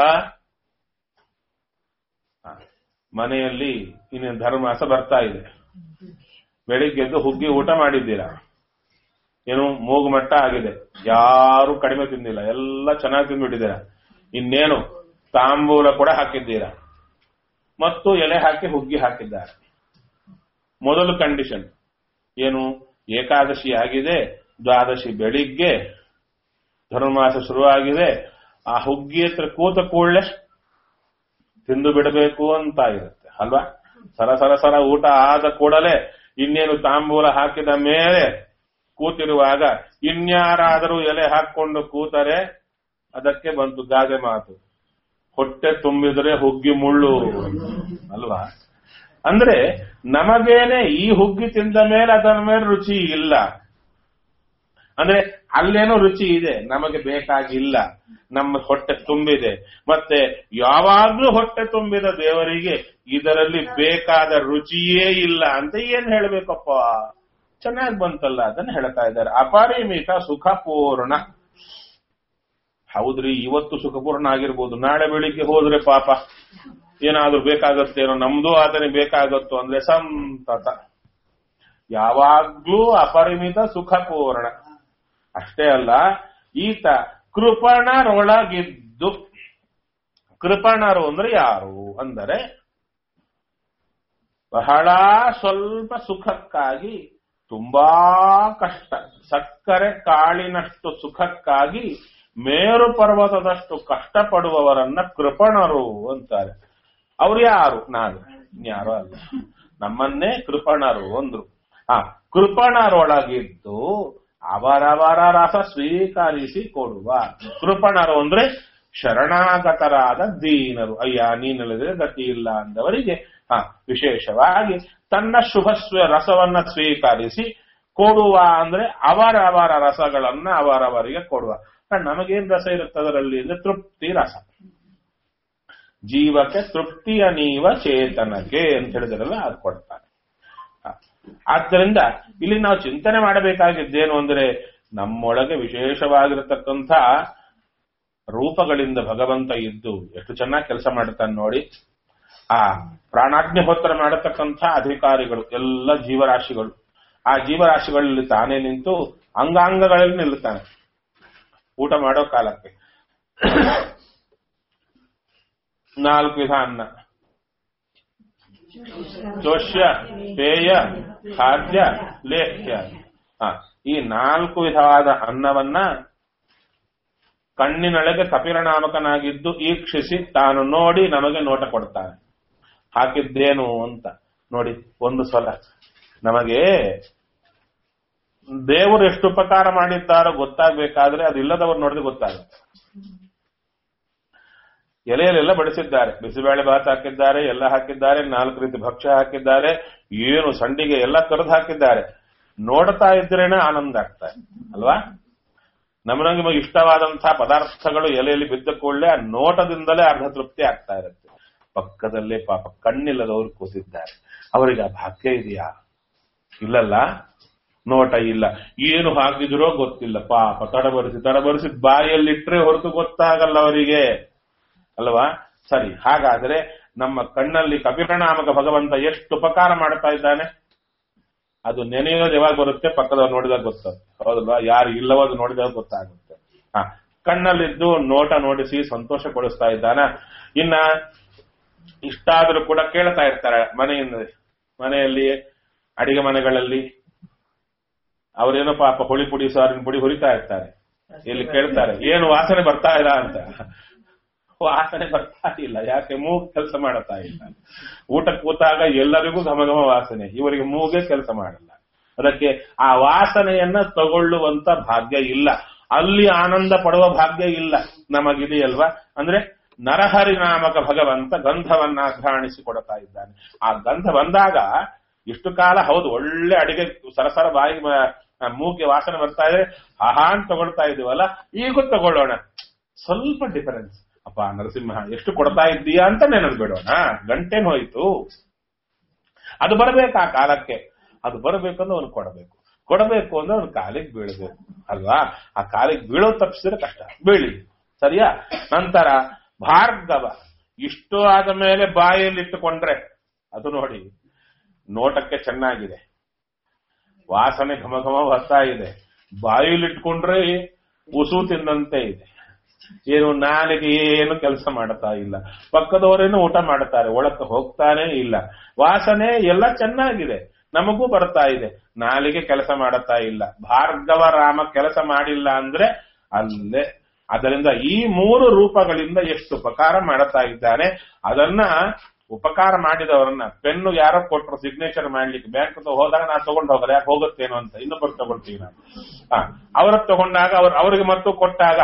ಹ, ಮನೆಯಲ್ಲಿ ಇನ್ನು ಧರ್ಮಾಸ ಬರ್ತಾ ಇದೆ ಬೆಳಿಗ್ಗೆದ್ದು ಹುಗ್ಗಿ ಊಟ ಮಾಡಿದ್ದೀರಾ ಏನು ಮೂಗು ಮಟ್ಟ ಆಗಿದೆ ಯಾರು ಕಡಿಮೆ ತಿಂದಿಲ್ಲ ಎಲ್ಲ ಚೆನ್ನಾಗಿ ತಿಂದ್ಬಿಟ್ಟಿದ್ದೀರಾ ಇನ್ನೇನು ತಾಂಬೂಲ ಕೂಡ ಹಾಕಿದ್ದೀರಾ ಮತ್ತು ಎಲೆ ಹಾಕಿ ಹುಗ್ಗಿ ಹಾಕಿದ್ದಾರೆ ಮೊದಲು ಕಂಡೀಷನ್ ಏನು ಏಕಾದಶಿ ಆಗಿದೆ ದ್ವಾದಶಿ ಬೆಳಿಗ್ಗೆ ಧನುರ್ಮಾಸ ಶುರುವಾಗಿದೆ ಆ ಹುಗ್ಗಿ ಹತ್ರ ಕೂತ ಕೂಡಲೇ ತಿಂದು ಬಿಡಬೇಕು ಅಂತ ಇರುತ್ತೆ ಅಲ್ವಾ ಸರ ಸರ ಸರ ಊಟ ಆದ ಕೂಡಲೇ ಇನ್ನೇನು ತಾಂಬೂಲ ಹಾಕಿದ ಮೇಲೆ ಕೂತಿರುವಾಗ ಇನ್ಯಾರಾದರೂ ಎಲೆ ಹಾಕೊಂಡು ಕೂತರೆ ಅದಕ್ಕೆ ಬಂತು ಗಾದೆ ಮಾತು ಹೊಟ್ಟೆ ತುಂಬಿದ್ರೆ ಹುಗ್ಗಿ ಮುಳ್ಳು ಅಲ್ವಾ ಅಂದ್ರೆ ನಮಗೇನೆ ಈ ಹುಗ್ಗಿ ತಿಂದ ಮೇಲೆ ಅದರ ಮೇಲೆ ರುಚಿ ಇಲ್ಲ ಅಂದ್ರೆ ಅಲ್ಲೇನೋ ರುಚಿ ಇದೆ ನಮಗೆ ಬೇಕಾಗಿಲ್ಲ ನಮ್ಮ ಹೊಟ್ಟೆ ತುಂಬಿದೆ ಮತ್ತೆ ಯಾವಾಗ್ಲೂ ಹೊಟ್ಟೆ ತುಂಬಿದ ದೇವರಿಗೆ ಇದರಲ್ಲಿ ಬೇಕಾದ ರುಚಿಯೇ ಇಲ್ಲ ಅಂತ ಏನ್ ಹೇಳ್ಬೇಕಪ್ಪ ಚೆನ್ನಾಗಿ ಬಂತಲ್ಲ ಅದನ್ನ ಹೇಳ್ತಾ ಇದ್ದಾರೆ ಅಪರಿಮಿತ ಸುಖಪೂರ್ಣ ಹೌದ್ರಿ ಇವತ್ತು ಸುಖಪೂರ್ಣ ಆಗಿರ್ಬೋದು ನಾಳೆ ಬೆಳಿಗ್ಗೆ ಹೋದ್ರೆ ಪಾಪ ಏನಾದ್ರೂ ಬೇಕಾಗತ್ತೇನೋ ನಮ್ದು ಆತನಿಗೆ ಬೇಕಾಗತ್ತೋ ಅಂದ್ರೆ ಸಂತತ ಯಾವಾಗ್ಲೂ ಅಪರಿಮಿತ ಸುಖಪೂರ್ಣ ಅಷ್ಟೇ ಅಲ್ಲ ಈತ ಕೃಪಣರೊಳಗಿದ್ದು ಕೃಪಣರು ಅಂದ್ರೆ ಯಾರು ಅಂದರೆ ಬಹಳ ಸ್ವಲ್ಪ ಸುಖಕ್ಕಾಗಿ ತುಂಬಾ ಕಷ್ಟ ಸಕ್ಕರೆ ಕಾಳಿನಷ್ಟು ಸುಖಕ್ಕಾಗಿ ಮೇರು ಪರ್ವತದಷ್ಟು ಕಷ್ಟಪಡುವವರನ್ನ ಕೃಪಣರು ಅಂತಾರೆ ಅವ್ರು ಯಾರು ನಾನು ಯಾರು ಅಲ್ಲ ನಮ್ಮನ್ನೇ ಕೃಪಣರು ಅಂದ್ರು ಆ ಕೃಪಣರೊಳಗಿದ್ದು ಅವರವರ ರಸ ಸ್ವೀಕರಿಸಿ ಕೊಡುವ ಕೃಪಣರು ಅಂದ್ರೆ ಶರಣಾಗತರಾದ ದೀನರು ಅಯ್ಯ ನೀನಿಲ್ಲದೆ ಗತಿ ಇಲ್ಲ ಅಂದವರಿಗೆ ಹ ವಿಶೇಷವಾಗಿ ತನ್ನ ಶುಭ ಸ್ವ- ರಸವನ್ನ ಸ್ವೀಕರಿಸಿ ಕೊಡುವ ಅಂದ್ರೆ ಅವರವರ ರಸಗಳನ್ನ ಅವರವರಿಗೆ ಕೊಡುವ ನಮಗೇನ್ ರಸ ಇರುತ್ತೆ ಅದರಲ್ಲಿ ಅಂದ್ರೆ ತೃಪ್ತಿ ರಸ ಜೀವಕ್ಕೆ ತೃಪ್ತಿಯ ನೀವ ಚೇತನಕ್ಕೆ ಅಂತ ಹೇಳಿದ್ರಲ್ಲ ಅದು ಕೊಡ್ತಾರೆ ಹ. ಆದ್ದರಿಂದ ಇಲ್ಲಿ ನಾವು ಚಿಂತನೆ ಮಾಡಬೇಕಾಗಿದ್ದೇನು ಅಂದ್ರೆ ನಮ್ಮೊಳಗೆ ವಿಶೇಷವಾಗಿರತಕ್ಕಂಥ ರೂಪಗಳಿಂದ ಭಗವಂತ ಇದ್ದು ಎಷ್ಟು ಚೆನ್ನಾಗಿ ಕೆಲಸ ಮಾಡುತ್ತಾನೆ ನೋಡಿ ಆ ಪ್ರಾಣಾಗ್ನಿಹೋತ್ರ ಮಾಡತಕ್ಕಂಥ ಅಧಿಕಾರಿಗಳು ಎಲ್ಲ ಜೀವರಾಶಿಗಳು ಆ ಜೀವರಾಶಿಗಳಲ್ಲಿ ತಾನೇ ನಿಂತು ಅಂಗಾಂಗಗಳಲ್ಲಿ ನಿಲ್ಲುತ್ತಾನೆ ಊಟ ಮಾಡೋ ಕಾಲಕ್ಕೆ ನಾಲ್ಕು ವಿಧ ಅನ್ನ ಚೋಷ್ಯ ಪೇಯ ಖಾದ್ಯ ಲೇಖ್ಯ ಹ, ಈ ನಾಲ್ಕು ವಿಧವಾದ ಅನ್ನವನ್ನ ಕಣ್ಣಿನೊಳಗೆ ಕಪಿರನಾಮಕನಾಗಿದ್ದು ಈಕ್ಷಿಸಿ ತಾನು ನೋಡಿ ನಮಗೆ ನೋಟ ಕೊಡ್ತಾನೆ ಹಾಕಿದ್ದೇನು ಅಂತ ನೋಡಿ ಒಂದು ಸಲ ನಮಗೆ ದೇವರು ಎಷ್ಟು ಉಪಕಾರ ಮಾಡಿದ್ದಾರೋ ಗೊತ್ತಾಗ್ಬೇಕಾದ್ರೆ ಅದು ಇಲ್ಲದವರು ನೋಡಿದ್ರೆ ಗೊತ್ತಾಗುತ್ತೆ ಎಲೆಯಲ್ಲೆಲ್ಲ ಬಡಿಸಿದ್ದಾರೆ ಬಿಸಿಬೇಳೆ ಭಾತ್ ಹಾಕಿದ್ದಾರೆ ಎಲ್ಲ ಹಾಕಿದ್ದಾರೆ ನಾಲ್ಕು ರೀತಿ ಭಕ್ಷ್ಯ ಹಾಕಿದ್ದಾರೆ ಏನು ಸಂಡಿಗೆ ಎಲ್ಲ ಕರೆದು ಹಾಕಿದ್ದಾರೆ ನೋಡ್ತಾ ಇದ್ರೇನೆ ಆನಂದ ಆಗ್ತಾ ಇದೆ ಅಲ್ವಾ ನಮಗೆ ನಮಗೆ ಇಷ್ಟವಾದಂತಹ ಪದಾರ್ಥಗಳು ಎಲೆಯಲ್ಲಿ ಬಿದ್ದ ಕೂಡಲೇ ಆ ನೋಟದಿಂದಲೇ ಅರ್ಧ ತೃಪ್ತಿ ಆಗ್ತಾ ಇರುತ್ತೆ ಪಕ್ಕದಲ್ಲೇ ಪಾಪ ಕಣ್ಣಿಲ್ಲದವರು ಕೂತಿದ್ದಾರೆ ಅವರಿಗೆ ಆ ಭಾಗ್ಯ ಇದೆಯಾ ಇಲ್ಲಲ್ಲ ನೋಟ ಇಲ್ಲ ಏನು ಹಾಕಿದ್ರೋ ಗೊತ್ತಿಲ್ಲ ಪಾಪ ತಡಬರಿಸಿ ತಡಬರಿಸಿ ಬಾಯಲ್ಲಿಟ್ರೆ ಹೊರತು ಗೊತ್ತಾಗಲ್ಲ ಅವರಿಗೆ ಅಲ್ವಾ ಸರಿ ಹಾಗಾದ್ರೆ ನಮ್ಮ ಕಣ್ಣಲ್ಲಿ ಕಪಿರಣಾಮಕ ಭಗವಂತ ಎಷ್ಟು ಉಪಕಾರ ಮಾಡ್ತಾ ಇದ್ದಾನೆ ಅದು ನೆನೆಯೋದು ಯಾವಾಗ ಬರುತ್ತೆ ಪಕ್ಕದವ್ರು ನೋಡಿದಾಗ ಗೊತ್ತಾಗುತ್ತೆ ಹೌದಲ್ವಾ ಯಾರು ಇಲ್ಲವೋ ಅದು ನೋಡಿದಾಗ ಗೊತ್ತಾಗುತ್ತೆ ಹ ಕಣ್ಣಲ್ಲಿದ್ದು ನೋಟ ನೋಡಿಸಿ ಸಂತೋಷ ಪಡಿಸ್ತಾ ಇದ್ದಾನ ಇನ್ನ ಇಷ್ಟಾದ್ರೂ ಕೂಡ ಕೇಳ್ತಾ ಇರ್ತಾರೆ ಮನೆಯಿಂದ ಮನೆಯಲ್ಲಿ ಅಡಿಗೆ ಮನೆಗಳಲ್ಲಿ ಅವರೇನೋ ಪಾಪ ಹುಳಿ ಪುಡಿ ಸಾರಿನ ಪುಡಿ ಹುರಿತಾ ಇರ್ತಾರೆ ಇಲ್ಲಿ ಕೇಳ್ತಾರೆ ಏನು ವಾಸನೆ ಬರ್ತಾ ಇಲ್ಲ ಅಂತ ವಾಸನೆ ಬರ್ತಾ ಇಲ್ಲ ಯಾಕೆ ಮೂಗ್ ಕೆಲಸ ಮಾಡುತ್ತಾ ಇಲ್ಲ ಊಟ ಕೂತಾಗ ಎಲ್ಲರಿಗೂ ಘಮಘಮ ವಾಸನೆ ಇವರಿಗೆ ಮೂಗೇ ಕೆಲಸ ಮಾಡಲ್ಲ ಅದಕ್ಕೆ ಆ ವಾಸನೆಯನ್ನ ತಗೊಳ್ಳುವಂತ ಭಾಗ್ಯ ಇಲ್ಲ ಅಲ್ಲಿ ಆನಂದ ಪಡುವ ಭಾಗ್ಯ ಇಲ್ಲ ನಮಗಿದೆಯಲ್ವಾ ಅಂದ್ರೆ ನರಹರಿ ನಾಮಕ ಭಗವಂತ ಗಂಧವನ್ನ ಘ್ರಾಣಿಸಿಕೊಡ್ತಾ ಇದ್ದಾನೆ ಆ ಗಂಧ ಬಂದಾಗ ಇಷ್ಟು ಕಾಲ ಹೌದು ಒಳ್ಳೆ ಅಡಿಗೆ ಸರಸರ ಬಾಯಿ ಮ- ಆ ಮೂಗಿಗೆ ವಾಸನೆ ಬರ್ತಾ ಇದೆ ಆಹಾ ಅಂತ ತಗೊಳ್ತಾ ಇದೀವಲ್ಲ ಈಗೂ ತಗೊಳ್ಳೋಣ ಸ್ವಲ್ಪ ಡಿಫರೆನ್ಸ್ ಅಪ್ಪ ನರಸಿಂಹ ಎಷ್ಟು ಕೊಡ್ತಾ ಇದ್ದೀಯಾ ಅಂತ ನೆನಪು ಬಿಡೋಣ ಗಂಟೆನ್ ಹೋಯ್ತು ಅದು ಬರಬೇಕು ಆ ಕಾಲಕ್ಕೆ ಅದು ಬರಬೇಕಂದ್ರೆ ಅವನು ಕೊಡಬೇಕು ಕೊಡಬೇಕು ಅಂದ್ರೆ ಅವನ ಕಾಲಿಗೆ ಬೀಳಬೇಕು ಅಲ್ವಾ ಆ ಕಾಲಿಗೆ ಬೀಳೋ ತಪ್ಪಿಸಿದ್ರೆ ಕಷ್ಟ ಬೀಳಿ ಸರಿಯಾ ನಂತರ ಭಾರ್ಗವ ಇಷ್ಟು ಆದ ಮೇಲೆ ಬಾಯಲ್ಲಿ ಇಟ್ಟುಕೊಂಡ್ರೆ ಅದು ನೋಡಿ ನೋಟಕ್ಕೆ ಚೆನ್ನಾಗಿದೆ ವಾಸನೆ ಘಮ ಘಮ ಬರ್ತಾ ಇದೆ ಬಾಯಲ್ಲಿ ಇಟ್ಕೊಂಡ್ರೆ ಉಸು ತಿಂದಂತೆ ಇದೆ ಏನು ನಾಲಿಗೆ ಏನು ಕೆಲಸ ಮಾಡ್ತಾ ಇಲ್ಲ ಪಕ್ಕದವರೇನು ಊಟ ಮಾಡ್ತಾರೆ ಒಳಕ್ಕೆ ಹೋಗ್ತಾನೆ ಇಲ್ಲ ವಾಸನೆ ಎಲ್ಲ ಚೆನ್ನಾಗಿದೆ ನಮಗೂ ಬರ್ತಾ ಇದೆ ನಾಲಿಗೆ ಕೆಲಸ ಮಾಡುತ್ತಾ ಇಲ್ಲ ಭಾರ್ಗವ ರಾಮ ಕೆಲಸ ಮಾಡಿಲ್ಲ ಅಂದ್ರೆ ಅಲ್ಲೇ ಅದರಿಂದ ಈ ಮೂರು ರೂಪಗಳಿಂದ ಎಷ್ಟು ಉಪಕಾರ ಮಾಡುತ್ತಾ ಇದ್ದಾನೆ ಅದನ್ನ ಉಪಕಾರ ಮಾಡಿದವರನ್ನ ಪೆನ್ನು ಯಾರೋ ಕೊಟ್ರು ಸಿಗ್ನೇಚರ್ ಮಾಡ್ಲಿಕ್ಕೆ ಬ್ಯಾಂಕ್ ಹೋದಾಗ ನಾನು ತಗೊಂಡು ಹೋಗಲ್ಲ ಯಾಕೆ ಹೋಗುತ್ತೇನೋ ಅಂತ ಇನ್ನೊಬ್ಬರು ತಗೊಳ್ತೀವಿ ನಾನು ಹಾ ಅವ್ರ ತಗೊಂಡಾಗ ಅವ್ರ ಅವ್ರಿಗೆ ಮತ್ತು ಕೊಟ್ಟಾಗ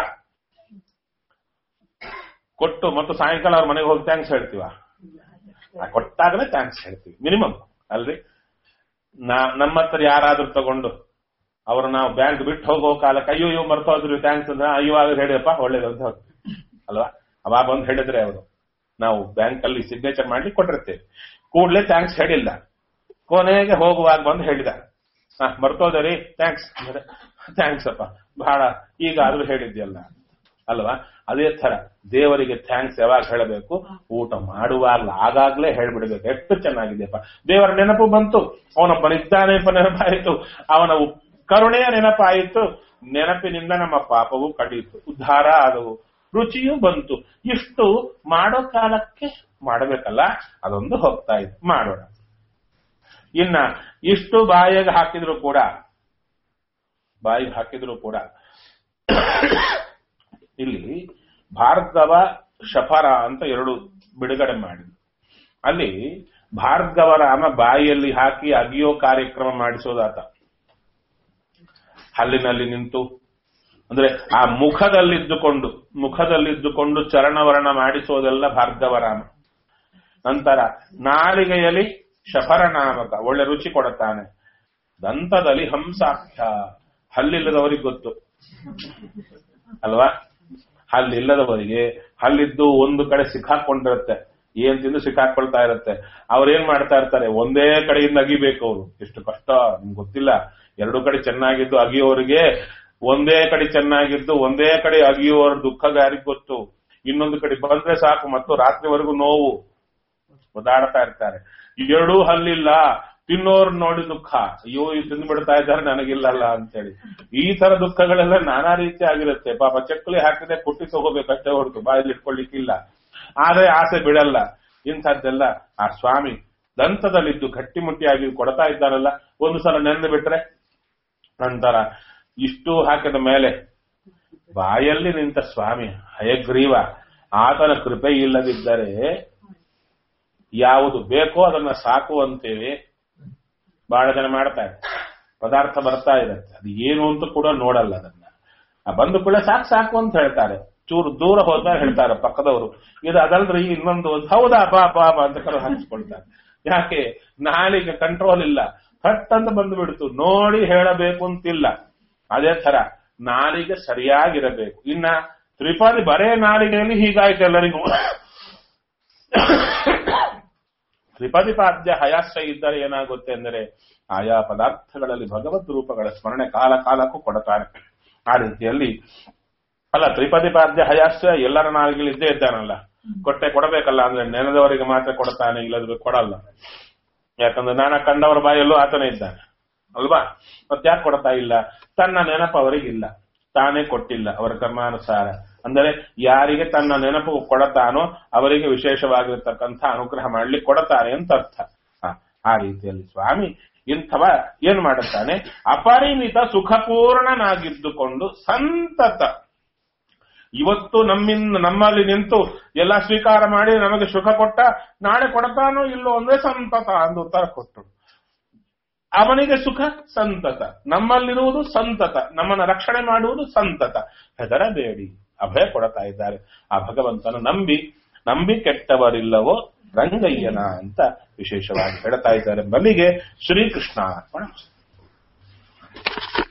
ಕೊಟ್ಟು ಮತ್ತು ಸಾಯಂಕಾಲ ಅವ್ರ ಮನೆಗೆ ಹೋಗಿ ಥ್ಯಾಂಕ್ಸ್ ಹೇಳ್ತೀವ ಆ ಕೊಟ್ಟಾಗಲೇ ಥ್ಯಾಂಕ್ಸ್ ಹೇಳ್ತೀವಿ ಮಿನಿಮಮ್ ಅಲ್ರಿ ನಾ ನಮ್ಮ ಹತ್ರ ಯಾರಾದ್ರೂ ತಗೊಂಡು ಅವ್ರು ನಾವು ಬ್ಯಾಂಕ್ ಬಿಟ್ಟು ಹೋಗೋ ಕಾಲಕ್ಕೆ ಅಯ್ಯೋ ಅಯ್ಯೋ ಮರ್ತೋದ್ರಿ ಥ್ಯಾಂಕ್ಸ್ ಅಂದ್ರೆ ಅಯ್ಯೋ ಆಗ ಹೇಳಿಯಪ್ಪ ಒಳ್ಳೇದು ಅಂತ ಹೋಗಿ ಅಲ್ವಾ ಅವಾಗ ಬಂದು ಹೇಳಿದ್ರೆ ಅವರು ನಾವು ಬ್ಯಾಂಕ್ ಅಲ್ಲಿ ಸಿಗ್ನೇಚರ್ ಮಾಡ್ಲಿಕ್ಕೆ ಕೊಟ್ಟಿರ್ತೇವೆ ಕೂಡ್ಲೆ ಥ್ಯಾಂಕ್ಸ್ ಹೇಳಿಲ್ಲ ಕೊನೆಗೆ ಹೋಗುವಾಗ ಬಂದು ಹೇಳಿದ ಹಾ ಮರ್ತೋದರಿ ಥ್ಯಾಂಕ್ಸ್ ಥ್ಯಾಂಕ್ಸ್ ಅಪ್ಪ ಬಹಳ ಈಗ ಆದ್ರೂ ಹೇಳಿದ್ಯಲ್ಲ ಅಲ್ವಾ ಅದೇ ತರ ದೇವರಿಗೆ ಥ್ಯಾಂಕ್ಸ್ ಯಾವಾಗ ಹೇಳಬೇಕು ಊಟ ಮಾಡುವಾಗ ಆಗಾಗ್ಲೇ ಹೇಳ್ಬಿಡ್ಬೇಕು ಎಷ್ಟು ಚೆನ್ನಾಗಿದೆಯಪ್ಪ ದೇವರ ನೆನಪು ಬಂತು ಅವನೊಬ್ಬನಿದ್ದಾನೆ ಎಂಬ ನೆನಪಾಯಿತು ಅವನ ಉ- ಕರುಣೆಯ ನೆನಪಾಯಿತು ನೆನಪಿನಿಂದ ನಮ್ಮ ಪಾಪವು ಕಡಿಯಿತು ಉದ್ಧಾರ ಆದವು ರುಚಿಯೂ ಬಂತು ಇಷ್ಟು ಮಾಡೋ ಕಾಲಕ್ಕೆ ಮಾಡಬೇಕಲ್ಲ ಅದೊಂದು ಹೋಗ್ತಾ ಇದೆ ಮಾಡೋಣ ಇನ್ನ ಇಷ್ಟು ಬಾಯಿಗೆ ಹಾಕಿದ್ರು ಕೂಡ ಬಾಯಿಗೆ ಹಾಕಿದ್ರು ಕೂಡ ಇಲ್ಲಿ ಭಾರ್ಗವ ಶಫರ ಅಂತ ಎರಡು ಬಿಡುಗಡೆ ಮಾಡಿದ್ರು ಅಲ್ಲಿ ಭಾರ್ಗವ ರಾಮ ಬಾಯಿಯಲ್ಲಿ ಹಾಕಿ ಅಗಿಯೋ ಕಾರ್ಯಕ್ರಮ ಮಾಡಿಸೋದಾತ ಹಲ್ಲಿನಲ್ಲಿ ನಿಂತು ಅಂದ್ರೆ ಆ ಮುಖದಲ್ಲಿದ್ದುಕೊಂಡು ಮುಖದಲ್ಲಿದ್ದುಕೊಂಡು ಚರಣವರ್ಣ ಮಾಡಿಸೋದೆಲ್ಲ ಭಾರ್ಗವ ರಾಮ ನಂತರ ನಾಲಿಗೆಯಲ್ಲಿ ಶಫರ ನಾಮಕ ಒಳ್ಳೆ ರುಚಿ ಕೊಡುತ್ತಾನೆ ದಂತದಲ್ಲಿ ಹಂಸಾಖ್ಯ ಹಲ್ಲಿಲ್ಲದವರಿಗೆ ಗೊತ್ತು ಅಲ್ವಾ ಹಲ್ಲಿಲ್ಲದವರಿಗೆ ಹಲ್ಲಿದ್ದು ಒಂದು ಕಡೆ ಸಿಕ್ಕಾಕೊಂಡಿರುತ್ತೆ ಏನ್ ತಿಂದು ಸಿಕ್ಕಾಕೊಳ್ತಾ ಇರುತ್ತೆ ಅವ್ರೇನ್ ಮಾಡ್ತಾ ಇರ್ತಾರೆ ಒಂದೇ ಕಡೆಯಿಂದ ಅಗಿಬೇಕು ಅವರು ಎಷ್ಟು ಕಷ್ಟ ನಿಮ್ಗೆ ಗೊತ್ತಿಲ್ಲ ಎರಡು ಕಡೆ ಚೆನ್ನಾಗಿದ್ದು ಅಗಿಯೋರಿಗೆ ಒಂದೇ ಕಡೆ ಚೆನ್ನಾಗಿದ್ದು ಒಂದೇ ಕಡೆ ಅಗಿಯೋರ ದುಃಖ ಯಾರಿಗ್ ಗೊತ್ತು ಇನ್ನೊಂದು ಕಡೆ ಬಂದ್ರೆ ಸಾಕು ಮತ್ತು ರಾತ್ರಿವರೆಗೂ ನೋವು ಒದಾಡ್ತಾ ಇರ್ತಾರೆ ಎರಡೂ ಹಲ್ಲಿಲ್ಲ ತಿನ್ನೋರ್ ನೋಡಿ ದುಃಖ ಅಯ್ಯೋ ಇದು ತಿಂದು ಬಿಡ್ತಾ ಇದ್ದಾರೆ ನನಗಿಲ್ಲಲ್ಲ ಅಂತೇಳಿ ಈ ತರ ದುಃಖಗಳೆಲ್ಲ ನಾನಾ ರೀತಿ ಆಗಿರುತ್ತೆ ಪಾಪ ಚಕ್ಕಲಿ ಹಾಕಿದೆ ಕುಟ್ಟಿ ತಗೋಬೇಕಷ್ಟೇ ಹೊರತು ಬಾಯಲ್ಲಿ ಇಟ್ಕೊಳ್ಳಿಕ್ಕಿಲ್ಲ ಆದ್ರೆ ಆಸೆ ಬಿಡಲ್ಲ ಇಂಥದ್ದೆಲ್ಲ ಆ ಸ್ವಾಮಿ ದಂತದಲ್ಲಿದ್ದು ಗಟ್ಟಿಮುಟ್ಟಿಯಾಗಿ ಕೊಡ್ತಾ ಇದ್ದಾರಲ್ಲ ಒಂದು ಸಲ ನೆಂದು ಬಿಟ್ರೆ ನಂತರ ಇಷ್ಟು ಹಾಕಿದ ಮೇಲೆ ಬಾಯಲ್ಲಿ ನಿಂತ ಸ್ವಾಮಿ ಹಯಗ್ರೀವ ಆತನ ಕೃಪೆ ಇಲ್ಲದಿದ್ದರೆ ಯಾವುದು ಬೇಕೋ ಅದನ್ನ ಸಾಕುವಂತೇವೆ ಬಹಳ ಜನ ಮಾಡ್ತಾರೆ ಪದಾರ್ಥ ಬರ್ತಾ ಇರುತ್ತೆ ಅದು ಏನು ಅಂತ ಕೂಡ ನೋಡಲ್ಲ ಅದನ್ನ ಆ ಬಂದು ಕೂಡ ಸಾಕು ಸಾಕು ಅಂತ ಹೇಳ್ತಾರೆ ಚೂರು ದೂರ ಹೋದಾಗ ಹೇಳ್ತಾರೆ ಪಕ್ಕದವರು ಇದು ಅದಲ್ರಿ ಇನ್ನೊಂದು ಒಂದು ಹೌದಾ ಬಾ ಬಾ ಬಾ ಅಂತ ಕರೆ ಹಂಚ್ಕೊಳ್ತಾರೆ ಯಾಕೆ ನಾಲಿಗೆ ಕಂಟ್ರೋಲ್ ಇಲ್ಲ ಥಟ್ ಅಂತ ಬಂದು ಬಿಡ್ತು ನೋಡಿ ಹೇಳಬೇಕು ಅಂತಿಲ್ಲ ಅದೇ ತರ ನಾಲಿಗೆ ಸರಿಯಾಗಿರಬೇಕು ಇನ್ನ ತ್ರಿಪಾದಿ ಬರೇ ನಾಲಿಗೆಯಲ್ಲಿ ಹೀಗಾಯ್ತು ಎಲ್ಲರಿಗೂ ತ್ರಿಪದಿಪಾದ್ಯ ಹಯಾಶ್ರಯ ಇದ್ದರೆ ಏನಾಗುತ್ತೆ ಅಂದರೆ ಆಯಾ ಪದಾರ್ಥಗಳಲ್ಲಿ ಭಗವದ್ ರೂಪಗಳ ಸ್ಮರಣೆ ಕಾಲ ಕಾಲಕ್ಕೂ ಕೊಡುತ್ತಾರೆ ಆ ರೀತಿಯಲ್ಲಿ ಅಲ್ಲ ತ್ರಿಪದಿಪಾದ್ಯ ಹಯಾಶ್ರಯ ಎಲ್ಲರ ನಾಲಿಗೆಯಲ್ಲಿ ಇದ್ದೇ ಇದ್ದಾನಲ್ಲ ಕೊಟ್ಟೆ ಕೊಡಬೇಕಲ್ಲ ಅಂದ್ರೆ ನೆನೆದವರಿಗೆ ಮಾತ್ರ ಕೊಡ್ತಾನೆ ಇಲ್ಲದ್ರೆ ಕೊಡಲ್ಲ ಯಾಕಂದ್ರೆ ನಾನ ಕಂಡವರ ಬಾಯಲ್ಲೂ ಆತನೇ ಇದ್ದಾನೆ ಅಲ್ವಾ ಮತ್ತೆ ಯಾಕೆ ಕೊಡ್ತಾ ಇಲ್ಲ ತನ್ನ ನೆನಪು ಅವರಿಗಿಲ್ಲ ತಾನೇ ಕೊಟ್ಟಿಲ್ಲ ಅವರ ಕರ್ಮಾನುಸಾರ ಅಂದರೆ ಯಾರಿಗೆ ತನ್ನ ನೆನಪು ಕೊಡತಾನೋ ಅವರಿಗೆ ವಿಶೇಷವಾಗಿರ್ತಕ್ಕಂಥ ಅನುಗ್ರಹ ಮಾಡ್ಲಿಕ್ಕೆ ಕೊಡತಾನೆ ಅಂತ ಅರ್ಥ ಹ, ಆ ರೀತಿಯಲ್ಲಿ ಸ್ವಾಮಿ ಇಂಥವ ಏನ್ ಮಾಡುತ್ತಾನೆ ಅಪರಿಮಿತ ಸುಖಪೂರ್ಣನಾಗಿದ್ದುಕೊಂಡು ಸಂತತ ಇವತ್ತು ನಮ್ಮಿಂದ ನಮ್ಮಲ್ಲಿ ನಿಂತು ಎಲ್ಲ ಸ್ವೀಕಾರ ಮಾಡಿ ನಮಗೆ ಸುಖ ಕೊಟ್ಟ ನಾಳೆ ಕೊಡ್ತಾನೋ ಇಲ್ಲೋ ಅಂದ್ರೆ ಸಂತತ ಅಂದು ಉತ್ತರ ಕೊಟ್ಟರು ಅವನಿಗೆ ಸುಖ ಸಂತತ ನಮ್ಮಲ್ಲಿರುವುದು ಸಂತತ ನಮ್ಮನ್ನ ರಕ್ಷಣೆ ಮಾಡುವುದು ಸಂತತ ಹೆದರಬೇಡಿ ಅಭಯ ಕೊಡ್ತಾ ಇದ್ದಾರೆ ಆ ಭಗವಂತನ ನಂಬಿ ನಂಬಿ ಕೆಟ್ಟವರಿಲ್ಲವೋ ರಂಗಯ್ಯನ ಅಂತ ವಿಶೇಷವಾಗಿ ಹೇಳ್ತಾ ಇದ್ದಾರೆ ಬಲಿಗೆ ಶ್ರೀಕೃಷ್ಣ ಅರ್ಪಣ